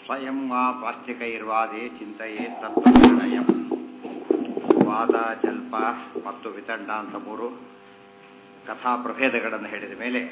ಸ್ವಯಂ ವಾ ಪ್ರಾಸ್ತಿಕೈರ್ವಾದೇ ಚಿಂತೆಯೇ ತತ್ವನಿರ್ಣಯಂ ವಾದ ಜಲ್ಪ ಮತ್ತು ವಿತಂಡ ಅಂತ ಮೂರು ಕಥಾ ಪ್ರಭೇದಗಳನ್ನು ಹೇಳಿದ ಮೇಲೆ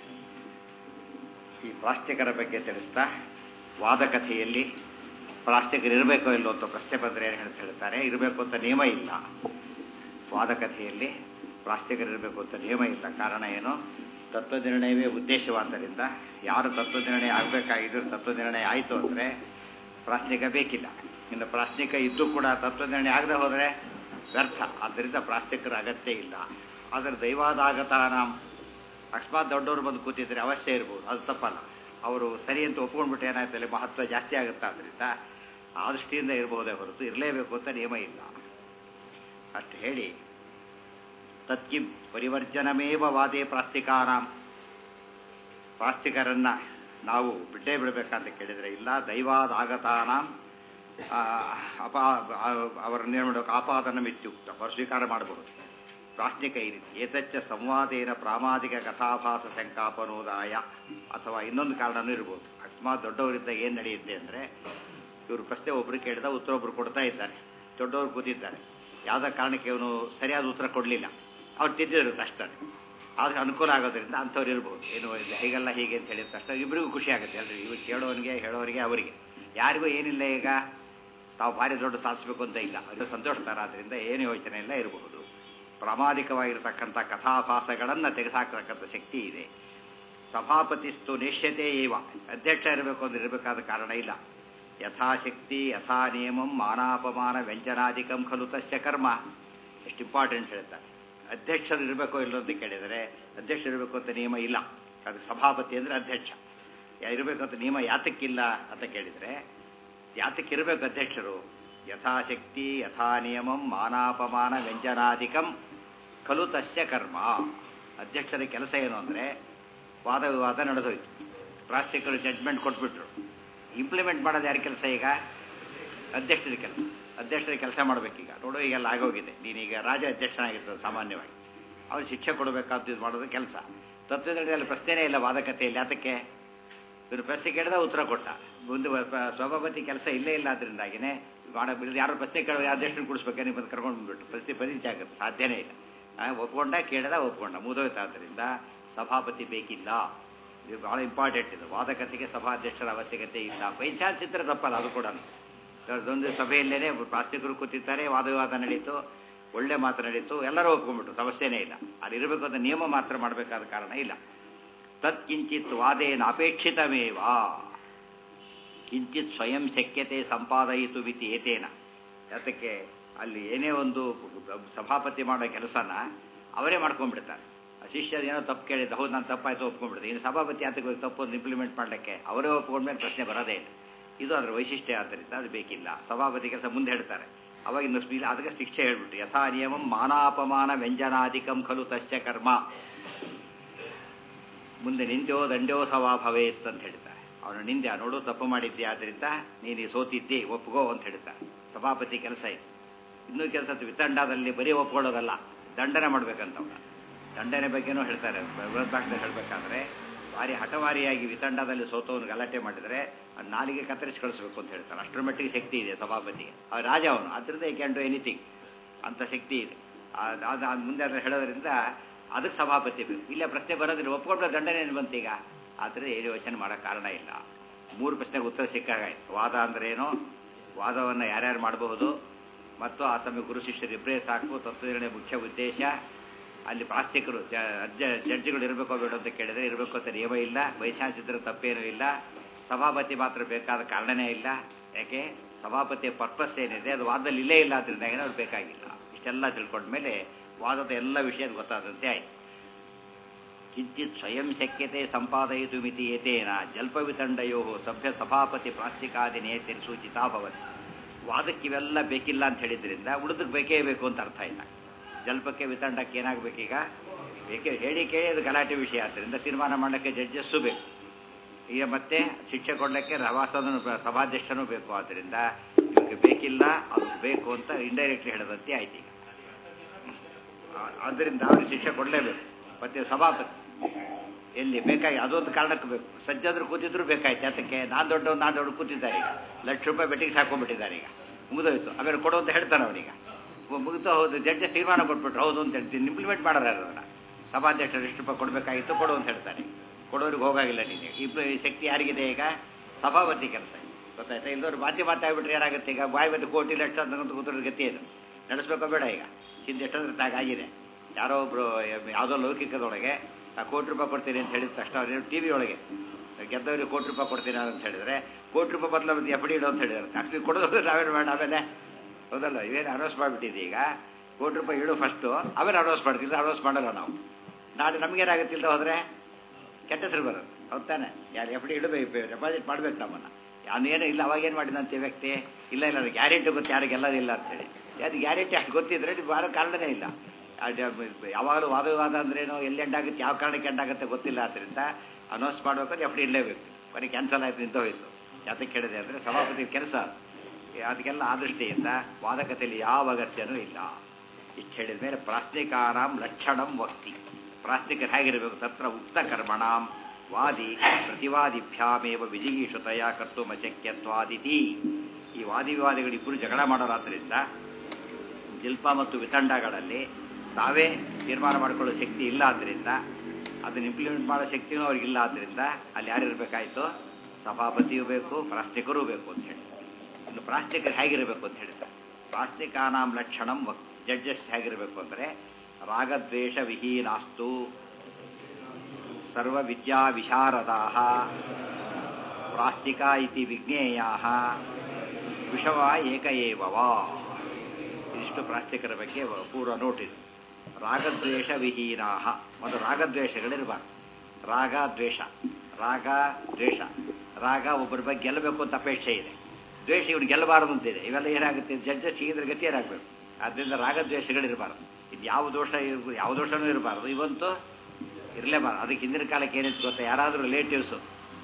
ಈ ಪ್ರಾಸ್ತಿಕರ ಬಗ್ಗೆ ತಿಳಿಸ್ತಾ ವಾದಕಥೆಯಲ್ಲಿ ಪ್ರಾಸ್ತಿಕರು ಇರಬೇಕೋ ಇಲ್ಲೋ ಅಂತ ಪ್ರಶ್ನೆ ಬಂದರೆ ಏನು ಹೇಳ್ತಾ ಹೇಳ್ತಾರೆ ಇರಬೇಕು ಅಂತ ನಿಯಮ ಇಲ್ಲ ವಾದಕಥೆಯಲ್ಲಿ ಪ್ರಾಸ್ತಿಕರು ಇರಬೇಕು ಅಂತ ನಿಯಮ ಇಲ್ಲ ಕಾರಣ ಏನು ತತ್ವನಿರ್ಣಯವೇ ಉದ್ದೇಶವಾದ್ದರಿಂದ ಯಾರು ತತ್ವನಿರ್ಣಯ ಆಗಬೇಕಾಗಿದ್ರು ತತ್ವನಿರ್ಣಯ ಆಯಿತು ಅಂದರೆ ಪ್ರಾಸ್ನಿಕ ಬೇಕಿಲ್ಲ ಇನ್ನು ಪ್ರಾಸ್ನಿಕ ಇದ್ದು ಕೂಡ ತತ್ವನಿರ್ಣಯ ಆಗದೆ ಹೋದರೆ ವ್ಯರ್ಥ ಆದ್ದರಿಂದ ಪ್ರಾಸ್ತಿಕರ ಅಗತ್ಯ ಇಲ್ಲ ಆದರೆ ದೈವಾದಾಗತಾನ ಅಕಸ್ಮಾತ್ ದೊಡ್ಡವರು ಬಂದು ಕೂತಿದ್ರೆ ಅವಶ್ಯ ಇರ್ಬೋದು ಅದು ತಪ್ಪಲ್ಲ ಅವರು ಸರಿ ಅಂತ ಒಪ್ಕೊಂಡ್ಬಿಟ್ಟು ಏನಾಯ್ತಲ್ಲ ಮಹತ್ವ ಜಾಸ್ತಿ ಆಗುತ್ತೆ ಆದ್ದರಿಂದ ಆ ದೃಷ್ಟಿಯಿಂದ ಇರಬಹುದೇ ಹೊರತು ಇರಲೇಬೇಕು ಅಂತ ನಿಯಮ ಇಲ್ಲ ಅಷ್ಟು ಹೇಳಿ ತತ್ಕಿಂ ಪರಿವರ್ಜನಮೇವ ವಾದೇ ಪ್ರಾಸ್ತಿಕಾರಾಮ್ ಪ್ರಾಸ್ತಿಕರನ್ನ ನಾವು ಬಿಟ್ಟೇ ಬಿಡಬೇಕಂತ ಕೇಳಿದರೆ ಇಲ್ಲ ದೈವಾದಾಗತಾನಾಂ ಅಪಾ ಅವರನ್ನೇನು ಮಾಡಬೇಕು ಆಪಾದನ ಮಿತ್ಯುಕ್ತ ಅವರು ಸ್ವೀಕಾರ ಮಾಡಬಹುದು ಪ್ರಾಸ್ತಿಕ ಈ ರೀತಿ ಏತಚ್ಚ ಸಂವಾದೇನ ಪ್ರಾಮಾದಿಕ ಕಥಾಭಾಸ ಶಂಕಾಪನೋದಾಯ ಅಥವಾ ಇನ್ನೊಂದು ಕಾರಣನೂ ಇರ್ಬೋದು ಅಕಸ್ಮಾತ್ ದೊಡ್ಡವರಿಂದ ಏನು ನಡೆಯುತ್ತೆ ಅಂದರೆ ಇವರು ಪ್ರಶ್ನೆ ಒಬ್ಬರು ಕೇಳಿದ ಉತ್ತರ ಒಬ್ಬರು ಕೊಡ್ತಾ ಇದ್ದಾರೆ ದೊಡ್ಡವರು ಕೂತಿದ್ದಾರೆ ಯಾವುದೇ ಕಾರಣಕ್ಕೆ ಇವನು ಸರಿಯಾದ ಉತ್ತರ ಕೊಡಲಿಲ್ಲ ಅವ್ರು ತಿದ್ದಿದ್ರು ಅಷ್ಟೇ ಆದ್ರೆ ಅನುಕೂಲ ಆಗೋದ್ರಿಂದ ಅಂಥವ್ರು ಇರ್ಬೋದು ಏನು ಹೀಗೆಲ್ಲ ಹೀಗೆ ಅಂತ ಹೇಳಿದ ತಕ್ಷಣ ಇಬ್ಬರಿಗೂ ಖುಷಿ ಆಗುತ್ತೆ ಅಲ್ರಿ ಇವ್ರು ಕೇಳೋನಿಗೆ ಹೇಳೋರಿಗೆ ಅವರಿಗೆ ಯಾರಿಗೂ ಏನಿಲ್ಲ ಈಗ ತಾವು ಭಾರಿ ದೊಡ್ಡ ಸಾಧಿಸಬೇಕು ಅಂತ ಇಲ್ಲ ಅದು ಸಂತೋಷಕರ ಆದ್ದರಿಂದ ಏನು ಯೋಚನೆ ಇಲ್ಲ ಇರಬಹುದು ಪ್ರಾಮಾಣಿಕವಾಗಿರತಕ್ಕಂಥ ಕಥಾಭಾಸಗಳನ್ನು ತೆಗೆದುಹಾಕತಕ್ಕಂಥ ಶಕ್ತಿ ಇದೆ ಸಭಾಪತಿಸ್ತು ನಿಶ್ಯತೆ ಇವ ಅಧ್ಯಕ್ಷ ಇರಬೇಕು ಅಂದ್ರೆ ಇರಬೇಕಾದ ಕಾರಣ ಇಲ್ಲ ಯಥಾಶಕ್ತಿ ಯಥಾ ನಿಯಮಂ ಮಾನಾಪಮಾನ ವ್ಯಂಜನಾಧಿಕಂ ಖಲು ತಸ್ಯ ಕರ್ಮ ಎಷ್ಟು ಇಂಪಾರ್ಟೆಂಟ್ ಹೇಳ್ತಾರೆ ಅಧ್ಯಕ್ಷರು ಇರಬೇಕೋ ಇಲ್ಲೋ ಅಂತ ಕೇಳಿದರೆ ಅಧ್ಯಕ್ಷರು ಇರಬೇಕು ಅಂತ ನಿಯಮ ಇಲ್ಲ ಅದು ಸಭಾಪತಿ ಅಂದರೆ ಅಧ್ಯಕ್ಷ ಇರಬೇಕು ಅಂತ ನಿಯಮ ಯಾತಕ್ಕಿಲ್ಲ ಅಂತ ಕೇಳಿದರೆ ಯಾತಕ್ಕಿರಬೇಕು ಅಧ್ಯಕ್ಷರು ಯಥಾಶಕ್ತಿ ಯಥಾ ನಿಯಮಂ ಮಾನಾಪಮಾನ ವ್ಯಂಜನಾಧಿಕಂ ಖಲು ತಸ್ಯ ಕರ್ಮ ಅಧ್ಯಕ್ಷರ ಕೆಲಸ ಏನು ಅಂದರೆ ವಾದ ವಿವಾದ ನಡೆದೋಯ್ತು ಪ್ರಾಸ್ತಿಕರು ಜಡ್ಜ್ಮೆಂಟ್ ಕೊಟ್ಬಿಟ್ರು ಇಂಪ್ಲಿಮೆಂಟ್ ಮಾಡೋದು ಯಾರ ಕೆಲಸ ಈಗ ಅಧ್ಯಕ್ಷರ ಕೆಲಸ ಅಧ್ಯಕ್ಷರ ಕೆಲಸ ಮಾಡಬೇಕೀಗ ನೋಡು ಈಗೆಲ್ಲ ಆಗೋಗಿದೆ ನೀನೀಗ ರಾಜ ಅಧ್ಯಕ್ಷನಾಗಿರ್ತದೆ ಸಾಮಾನ್ಯವಾಗಿ ಅವ್ರು ಶಿಕ್ಷೆ ಕೊಡಬೇಕಾದ್ದು ಇದು ಮಾಡೋದು ಕೆಲಸ ತತ್ವದಲ್ಲಿ ಪ್ರಶ್ನೆನೇ ಇಲ್ಲ ವಾದಕತೆಯಲ್ಲಿ ಅದಕ್ಕೆ ಇವರು ಪ್ರಶ್ನೆ ಕೇಳಿದ ಉತ್ತರ ಕೊಟ್ಟ ಮುಂದೆ ಸಭಾಪತಿ ಕೆಲಸ ಇಲ್ಲೇ ಇಲ್ಲ ಅದರಿಂದಾಗಿನೇ ಮಾಡ ಯಾರು ಪ್ರಶ್ನೆ ಕೇಳೋ ಅಧ್ಯಕ್ಷನ ಕುಡಿಸ್ಬೇಕು ನೀವು ಬಂದು ಕರ್ಕೊಂಡು ಬಂದ್ಬಿಟ್ಟು ಪ್ರಶ್ನೆ ಪರಿಚಯ ಆಗುತ್ತೆ ಸಾಧ್ಯನೇ ಇಲ್ಲ ಒಪ್ಕೊಂಡ ಕೇಳಿದ ಒಪ್ಕೊಂಡ ಮುದೋಯ್ತಾದ್ರಿಂದ ಸಭಾಪತಿ ಬೇಕಿಲ್ಲ ಇದು ಭಾಳ ಇಂಪಾರ್ಟೆಂಟ್ ಇದು ವಾದಕತೆಗೆ ಸಭಾಧ್ಯಕ್ಷರ ಅವಶ್ಯಕತೆ ಇಲ್ಲ ವೈಚಾರ ಚಿತ್ರ ತಪ್ಪಲ್ಲ ಅದು ಕೂಡ ಒಂದು ಸಭೆಯಲ್ಲೇನೆ ಪ್ರಾಸ್ತಿಕರು ಕೂತಿದ್ದಾರೆ ವಾದ ವಿವಾದ ನಡೀತು ಒಳ್ಳೆ ಮಾತು ನಡೀತು ಎಲ್ಲರೂ ಒಪ್ಕೊಂಡ್ಬಿಟ್ಟು ಸಮಸ್ಯೆನೇ ಇಲ್ಲ ಅಲ್ಲಿ ಇರಬೇಕು ಅಂತ ನಿಯಮ ಮಾತ್ರ ಮಾಡಬೇಕಾದ ಕಾರಣ ಇಲ್ಲ ತತ್ ಕಿಂಚಿತ್ ವಾದೇನ ಅಪೇಕ್ಷಿತಮೇವಾ ಕಿಂಚಿತ್ ಸ್ವಯಂ ಶಕ್ಯತೆ ಸಂಪಾದಯಿತು ಮಿತಿ ಏತೇನ ಅದಕ್ಕೆ ಅಲ್ಲಿ ಏನೇ ಒಂದು ಸಭಾಪತಿ ಮಾಡೋ ಕೆಲಸನ ಅವರೇ ಮಾಡ್ಕೊಂಡ್ಬಿಡ್ತಾರೆ ಶಿಷ್ಯರು ಏನೋ ತಪ್ಪು ಕೇಳಿದ್ದು ಹೌದು ನಾನು ತಪ್ಪಾಯ್ತು ಒಪ್ಕೊಂಡ್ಬಿಡ್ತೀನಿ ಇನ್ನು ಸಭಾಪತಿ ಆತಕ್ಕೆ ತಪ್ಪು ಒಂದು ಇಂಪ್ಲಿಮೆಂಟ್ ಮಾಡಲಿಕ್ಕೆ ಅವರೇ ಒಪ್ಕೊಂಡ್ಮೇಲೆ ಪ್ರಶ್ನೆ ಬರೋದೇ ಇಲ್ಲ ಇದು ಅದರ ವೈಶಿಷ್ಟ್ಯ ಆದ್ದರಿಂದ ಅದು ಬೇಕಿಲ್ಲ ಸಭಾಪತಿ ಕೆಲಸ ಮುಂದೆ ಹೇಳ್ತಾರೆ ಅವಾಗ ಇನ್ನು ಸ್ಪೀಲ್ ಅದಕ್ಕೆ ಶಿಕ್ಷೆ ಹೇಳ್ಬಿಟ್ಟು ಯಥಾ ನಿಯಮಂ ಮಾನಾಪಮಾನ ವ್ಯಂಜನಾಧಿಕಂ ಖಲು ತಸ್ಯ ಕರ್ಮ ಮುಂದೆ ನಿಂದ್ಯೋ ದಂಡ್ಯೋ ಸವಾ ಭವೇತ್ ಅಂತ ಹೇಳ್ತಾರೆ ಅವನು ನಿಂದ್ಯ ನೋಡು ತಪ್ಪು ಮಾಡಿದ್ದೆ ಆದ್ದರಿಂದ ನೀನು ಸೋತಿದ್ದಿ ಒಪ್ಗೋ ಅಂತ ಹೇಳ್ತಾರೆ ಸಭಾಪತಿ ಕೆಲಸ ಇದೆ ಇನ್ನೂ ಕೆಲಸ ವಿತಂಡದಲ್ಲಿ ಬರೀ ಒಪ್ಕೊಳ್ಳೋದಲ್ಲ ದಂಡನೆ ಮಾಡ್ಬೇಕಂತವ್ನ ದಂಡನೆ ಬಗ್ಗೆನೂ ಹೇಳ್ತಾರೆ ಬೃಹದ್ಭಾಷೆ ಹೇಳಬೇಕಾದ್ರೆ ಭಾರಿ ಹಠವಾರಿಯಾಗಿ ವಿತಂಡದಲ್ಲಿ ಸೋತವನು ಗಲಾಟೆ ಮಾಡಿದರೆ ನಾಲಿಗೆ ಕತ್ತರಿಸಿ ಕಳಿಸ್ಬೇಕು ಅಂತ ಹೇಳ್ತಾರೆ ಅಷ್ಟರ ಮಟ್ಟಿಗೆ ಶಕ್ತಿ ಇದೆ ಸಭಾಪತಿಗೆ ಆ ರಾಜ ಅವನು ಅದರಿಂದ ಈ ಕ್ಯಾನ್ ಡು ಎನಿಥಿಂಗ್ ಅಂತ ಶಕ್ತಿ ಇದೆ ಅದು ಅದು ಮುಂದೆ ಅದನ್ನು ಹೇಳೋದ್ರಿಂದ ಅದಕ್ಕೆ ಸಭಾಪತಿ ಬೇಕು ಇಲ್ಲೇ ಪ್ರಶ್ನೆ ಬರೋದಿಲ್ಲ ಒಪ್ಕೊಂಡ್ರೆ ದಂಡನೆ ಏನು ಬಂತೀಗ ಆದರೆ ಏನು ಯೋಚನೆ ಮಾಡೋ ಕಾರಣ ಇಲ್ಲ ಮೂರು ಪ್ರಶ್ನೆಗೆ ಉತ್ತರ ಸಿಕ್ಕಾಗಾಯ್ತು ವಾದ ಅಂದ್ರೇನು ವಾದವನ್ನು ಯಾರ್ಯಾರು ಮಾಡಬಹುದು ಮತ್ತು ಆ ಸಮಯ ಗುರು ಶಿಷ್ಯರು ಇಬ್ಬರೇ ಸಾಕು ತತ್ವನಿರ್ಣಯ ಮುಖ್ಯ ಉದ್ದೇಶ ಅಲ್ಲಿ ಪ್ರಾಸ್ತಿಕರು ಅಜ್ಜ ಜಡ್ಜಿಗಳು ಇರಬೇಕೋ ಬೇಡ ಅಂತ ಕೇಳಿದರೆ ಇರಬೇಕು ಅಂತ ನಿಯಮ ಇಲ್ಲ ವೈಶಾಂಸಿದ್ರೆ ತಪ್ಪೇನೂ ಇಲ್ಲ ಸಭಾಪತಿ ಮಾತ್ರ ಬೇಕಾದ ಕಾರಣನೇ ಇಲ್ಲ ಯಾಕೆ ಸಭಾಪತಿಯ ಪರ್ಪಸ್ ಏನಿದೆ ಅದು ವಾದದಲ್ಲಿ ಇಲ್ಲೇ ಇಲ್ಲ ಅದರಿಂದ ಅದು ಬೇಕಾಗಿಲ್ಲ ಇಷ್ಟೆಲ್ಲ ತಿಳ್ಕೊಂಡ್ಮೇಲೆ ವಾದದ ಎಲ್ಲ ವಿಷಯ ಗೊತ್ತಾದಂತೆ ಆಯ್ತು ಕಿಂಚಿತ್ ಸ್ವಯಂ ಶಕ್ಯತೆ ಸಂಪಾದಯಿತು ಮಿತಿ ಏತೇನ ಜಲ್ಪವಿತಂಡಯೋ ಸಭ್ಯ ಸಭಾಪತಿ ಪ್ರಾಸ್ತಿಕಾದಿ ನೇತಿನ ಸೂಚಿತಾ ಭವತಿ ವಾದಕ್ಕೆ ಇವೆಲ್ಲ ಬೇಕಿಲ್ಲ ಅಂತ ಹೇಳಿದ್ರಿಂದ ಉಳಿದಕ್ಕೆ ಬೇಕೇ ಬೇಕು ಅಂತ ಅರ್ಥ ಇಲ್ಲ ಜಲ್ಪಕ್ಕೆ ವಿತಂಡಕ್ಕೆ ಏನಾಗಬೇಕೀಗ ಬೇಕೇ ಹೇಳಿ ಕೇಳಿ ಅದು ಗಲಾಟೆ ವಿಷಯ ಆದ್ದರಿಂದ ತೀರ್ಮಾನ ಮಾಡೋಕ್ಕೆ ಜಡ್ಜಸ್ಸು ಬೇಕು ಈಗ ಮತ್ತೆ ಶಿಕ್ಷೆ ಕೊಡಲಿಕ್ಕೆ ರವಾಸನು ಸಭಾಧ್ಯಕ್ಷನೂ ಬೇಕು ಆದ್ದರಿಂದ ಇವ್ರಿಗೆ ಬೇಕಿಲ್ಲ ಅದು ಬೇಕು ಅಂತ ಇಂಡೈರೆಕ್ಟ್ಲಿ ಹೇಳದಂತೆ ಆಯ್ತು ಈಗ ಆದ್ದರಿಂದ ಅವ್ರಿಗೆ ಶಿಕ್ಷೆ ಕೊಡಲೇಬೇಕು ಮತ್ತೆ ಸಭಾಪತಿ ಎಲ್ಲಿ ಬೇಕಾಗಿ ಅದೊಂದು ಕಾರಣಕ್ಕೆ ಬೇಕು ಸಜ್ಜಾದ್ರು ಕೂತಿದ್ರು ಬೇಕಾಯ್ತು ಅದಕ್ಕೆ ನಾನು ದೊಡ್ಡವನು ನಾನು ದೊಡ್ಡ ಕೂತಿದ್ದಾರೆ ಈಗ ಲಕ್ಷ ರೂಪಾಯಿ ಬೆಟ್ಟಿಗೆ ಸಾಕೊಂಡ್ಬಿಟ್ಟಿದ್ದಾರೆ ಈಗ ಮುಗಿದೋಯ್ತು ಆಮೇಲೆ ಕೊಡು ಅಂತ ಹೇಳ್ತಾನೆ ಅವನೀಗ ಮುಗಿತು ಹೌದು ಜಡ್ಜ್ ತೀರ್ಮಾನ ಕೊಟ್ಬಿಟ್ರು ಹೌದು ಅಂತ ಹೇಳ್ತೀನಿ ಇಂಪ್ಲಿಮೆಂಟ್ ಮಾಡೋರು ಅದನ್ನು ಸಭಾಧ್ಯಕ್ಷರು ಎಷ್ಟು ರೂಪಾಯಿ ಕೊಡಬೇಕಾಗಿತ್ತು ಕೊಡು ಅಂತ ಹೇಳ್ತಾರೆ ಕೊಡೋರಿಗೆ ಹೋಗಾಗಿಲ್ಲ ನೀನು ಇಬ್ಬರು ಈ ಶಕ್ತಿ ಯಾರಿಗಿದೆ ಈಗ ಸಭಾಪತಿ ಕೆಲಸ ಗೊತ್ತಾಯ್ತಾ ಇಲ್ಲದವ್ರು ಮಾತಿ ಮಾತಾಡ್ಬಿಟ್ರೆ ಏನಾಗುತ್ತೆ ಈಗ ಬಾಯಿ ಬಂದು ಕೋಟಿ ಲಕ್ಷ ಅಂತ ಕೂತ್ರೆ ಗತಿ ಏನು ನಡೆಸ್ಬೇಕೋ ಬೇಡ ಈಗ ಹಿಂದೆ ಎಷ್ಟೊಂದ್ರೆ ತಾಗ ಆಗಿದೆ ಯಾರೋ ಒಬ್ರು ಯಾವುದೋ ಲೌಕಿಕದೊಳಗೆ ಆ ಕೋಟಿ ರೂಪಾಯಿ ಕೊಡ್ತೀನಿ ಅಂತ ಹೇಳಿದ ತಕ್ಷಣ ಅವ್ರು ಟಿ ವಿ ಒಳಗೆ ಗೆದ್ದವ್ರಿಗೆ ಕೋಟಿ ರೂಪಾಯಿ ಕೊಡ್ತೀನಿ ಅಂತ ಹೇಳಿದ್ರೆ ಕೋಟಿ ರೂಪಾಯಿ ಬದಲು ಒಂದು ಎಫ್ ಡಿ ಇಡು ಅಂತ ಹೇಳಿದ್ದಾರೆ ಆಕ್ಚುಲಿ ಕೊಡೋದು ನಾವೇನು ಬೇಡ ಆಮೇಲೆ ಹೌದಲ್ಲ ಇವೇನು ಅನೌನ್ಸ್ ಮಾಡಿಬಿಟ್ಟಿದೆ ಈಗ ಕೋಟಿ ರೂಪಾಯಿ ಇಡು ಫಸ್ಟು ಆಮೇಲೆ ಅನೌನ್ಸ್ ಮಾಡ್ತಿಲ್ಲ ಅನೌನ್ಸ್ ಮಾಡಲ್ಲ ನಾವು ನಾಳೆ ನಮಗೇನಾಗುತ್ತಿಲ್ಲ ಹೋದರೆ ಕೆಟ್ಟ ಹೆಸರು ಬರೋದು ಹೌದು ತಾನೆ ಯಾರು ಎಫ್ ಡಿ ಇಡಬೇಕು ಡೆಪಾಸಿಟ್ ಮಾಡ್ಬೇಕು ನಮ್ಮನ್ನು ಅವನೇನು ಇಲ್ಲ ಅವಾಗೇನು ಮಾಡಿದಂತೆ ವ್ಯಕ್ತಿ ಇಲ್ಲ ಇಲ್ಲ ಅದು ಗ್ಯಾರಂಟಿ ಗೊತ್ತು ಯಾರಿಗೆ ಎಲ್ಲದಿಲ್ಲ ಅಂತೇಳಿ ಅದು ಗ್ಯಾರಂಟಿ ಅಷ್ಟು ಗೊತ್ತಿದ್ರೆ ನೀವು ಬಾರೋ ಕಾರಣನೇ ಇಲ್ಲ ಯಾವಾಗಲೂ ವಾದ ವಿವಾದ ಅಂದ್ರೇನು ಎಲ್ಲಿ ಎಂಡಾಗುತ್ತೆ ಯಾವ ಕಾರಣಕ್ಕೆ ಎಂಡಾಗುತ್ತೆ ಗೊತ್ತಿಲ್ಲ ಆದ್ದರಿಂದ ಅನೌನ್ಸ್ ಮಾಡಬೇಕಾದ್ರೆ ಎಫ್ ಡಿ ಇಡಲೇಬೇಕು ಕೊನೆ ಕ್ಯಾನ್ಸಲ್ ಆಯ್ತು ನಿಂತು ಹೋಯ್ತು ಯಾತಕ್ಕೆ ಹೇಳಿದೆ ಅಂದರೆ ಸಭಾಪತಿ ಕೆಲಸ ಅದಕ್ಕೆಲ್ಲ ಆ ದೃಷ್ಟಿಯಿಂದ ವಾದಕತೆಯಲ್ಲಿ ಯಾವ ಅಗತ್ಯನೂ ಇಲ್ಲ ಇಷ್ಟು ಹೇಳಿದ ಮೇಲೆ ಪ್ರಾಸ್ತಿಕಾನಾಂ ಲಕ್ಷಣಂ ವಕ್ತಿ ಪ್ರಾಸ್ತಿಕರು ಹೇಗಿರಬೇಕು ತತ್ರ ಉಕ್ತ ಕರ್ಮಣಾಂ ವಾದಿ ಪ್ರತಿವಾದಿಭ್ಯಾಮೇವ ವಿಜಿಗೀಷುತಯ ಕರ್ತುಮಶಕ್ಯತ್ವಾದಿತಿ ಈ ವಾದಿ ವಿವಾದಿಗಳಿಬ್ಬರು ಜಗಳ ಮಾಡೋರಾದ್ರಿಂದ ಜಿಲ್ಪ ಮತ್ತು ವಿತಂಡಗಳಲ್ಲಿ ತಾವೇ ತೀರ್ಮಾನ ಮಾಡಿಕೊಳ್ಳೋ ಶಕ್ತಿ ಇಲ್ಲ ಆದ್ದರಿಂದ ಅದನ್ನು ಇಂಪ್ಲಿಮೆಂಟ್ ಮಾಡೋ ಶಕ್ತಿನೂ ಅವ್ರಿಗಿಲ್ಲ ಆದ್ದರಿಂದ ಅಲ್ಲಿ ಯಾರಿರಬೇಕಾಯ್ತು ಸಭಾಪತಿಯೂ ಬೇಕು ಪ್ರಾಸ್ತಿಕರೂ ಬೇಕು ಅಂತ ಹೇಳಿ ಇನ್ನು ಪ್ರಾಸ್ತಿಕರು ಹೇಗಿರಬೇಕು ಅಂತ ಹೇಳಿದ್ದಾರೆ ಪ್ರಾಸ್ತಿಕಾನಾಂ ಲಕ್ಷಣಂ ಜಡ್ಜಸ್ ಹೇಗಿರಬೇಕು ಅಂದರೆ ರಾಗದ್ವೇಷ ವಿಹೀನಾಸ್ತು ಸರ್ವವಿದ್ಯಾ ವಿಶಾರದಾ ಪ್ರಾಸ್ತಿಕ ಇತಿ ವಿಜ್ಞೇಯಾ ವಿಷವ ಏಕ ಏವವಾ ಇದಿಷ್ಟು ಪ್ರಾಸ್ತಿಕರ ಬಗ್ಗೆ ಪೂರ್ವ ನೋಟಿದೆ ರಾಗದ್ವೇಷ ವಿಹೀನಾ ಮತ್ತು ರಾಗದ್ವೇಷಗಳಿರಬಾರ್ದು ರಾಗ ದ್ವೇಷ ರಾಗ ದ್ವೇಷ ರಾಗ ಒಬ್ಬರ ಬಗ್ಗೆ ಗೆಲ್ಲಬೇಕು ಅಂತ ಅಪೇಕ್ಷೆ ಇದೆ ದ್ವೇಷ ಇವನು ಗೆಲ್ಲಬಾರದು ಅಂತಿದೆ ಇವೆಲ್ಲ ಏನಾಗುತ್ತೆ ಜಡ್ಜಸ್ ಹೀಗಿದ್ರೆ ಗತಿ ಏನಾಗಬೇಕು ಆದ್ದರಿಂದ ರಾಗದ್ವೇಷಗಳಿರಬಾರ್ದು ಇದು ಯಾವ ದೋಷ ಇರ್ಬೋದು ಯಾವ ದೋಷನೂ ಇರಬಾರ್ದು ಇವಂತೂ ಇರಲೇಬಾರ್ದು ಅದಕ್ಕೆ ಹಿಂದಿನ ಕಾಲಕ್ಕೆ ಏನಿತ್ತು ಗೊತ್ತಾ ಯಾರಾದರೂ relatives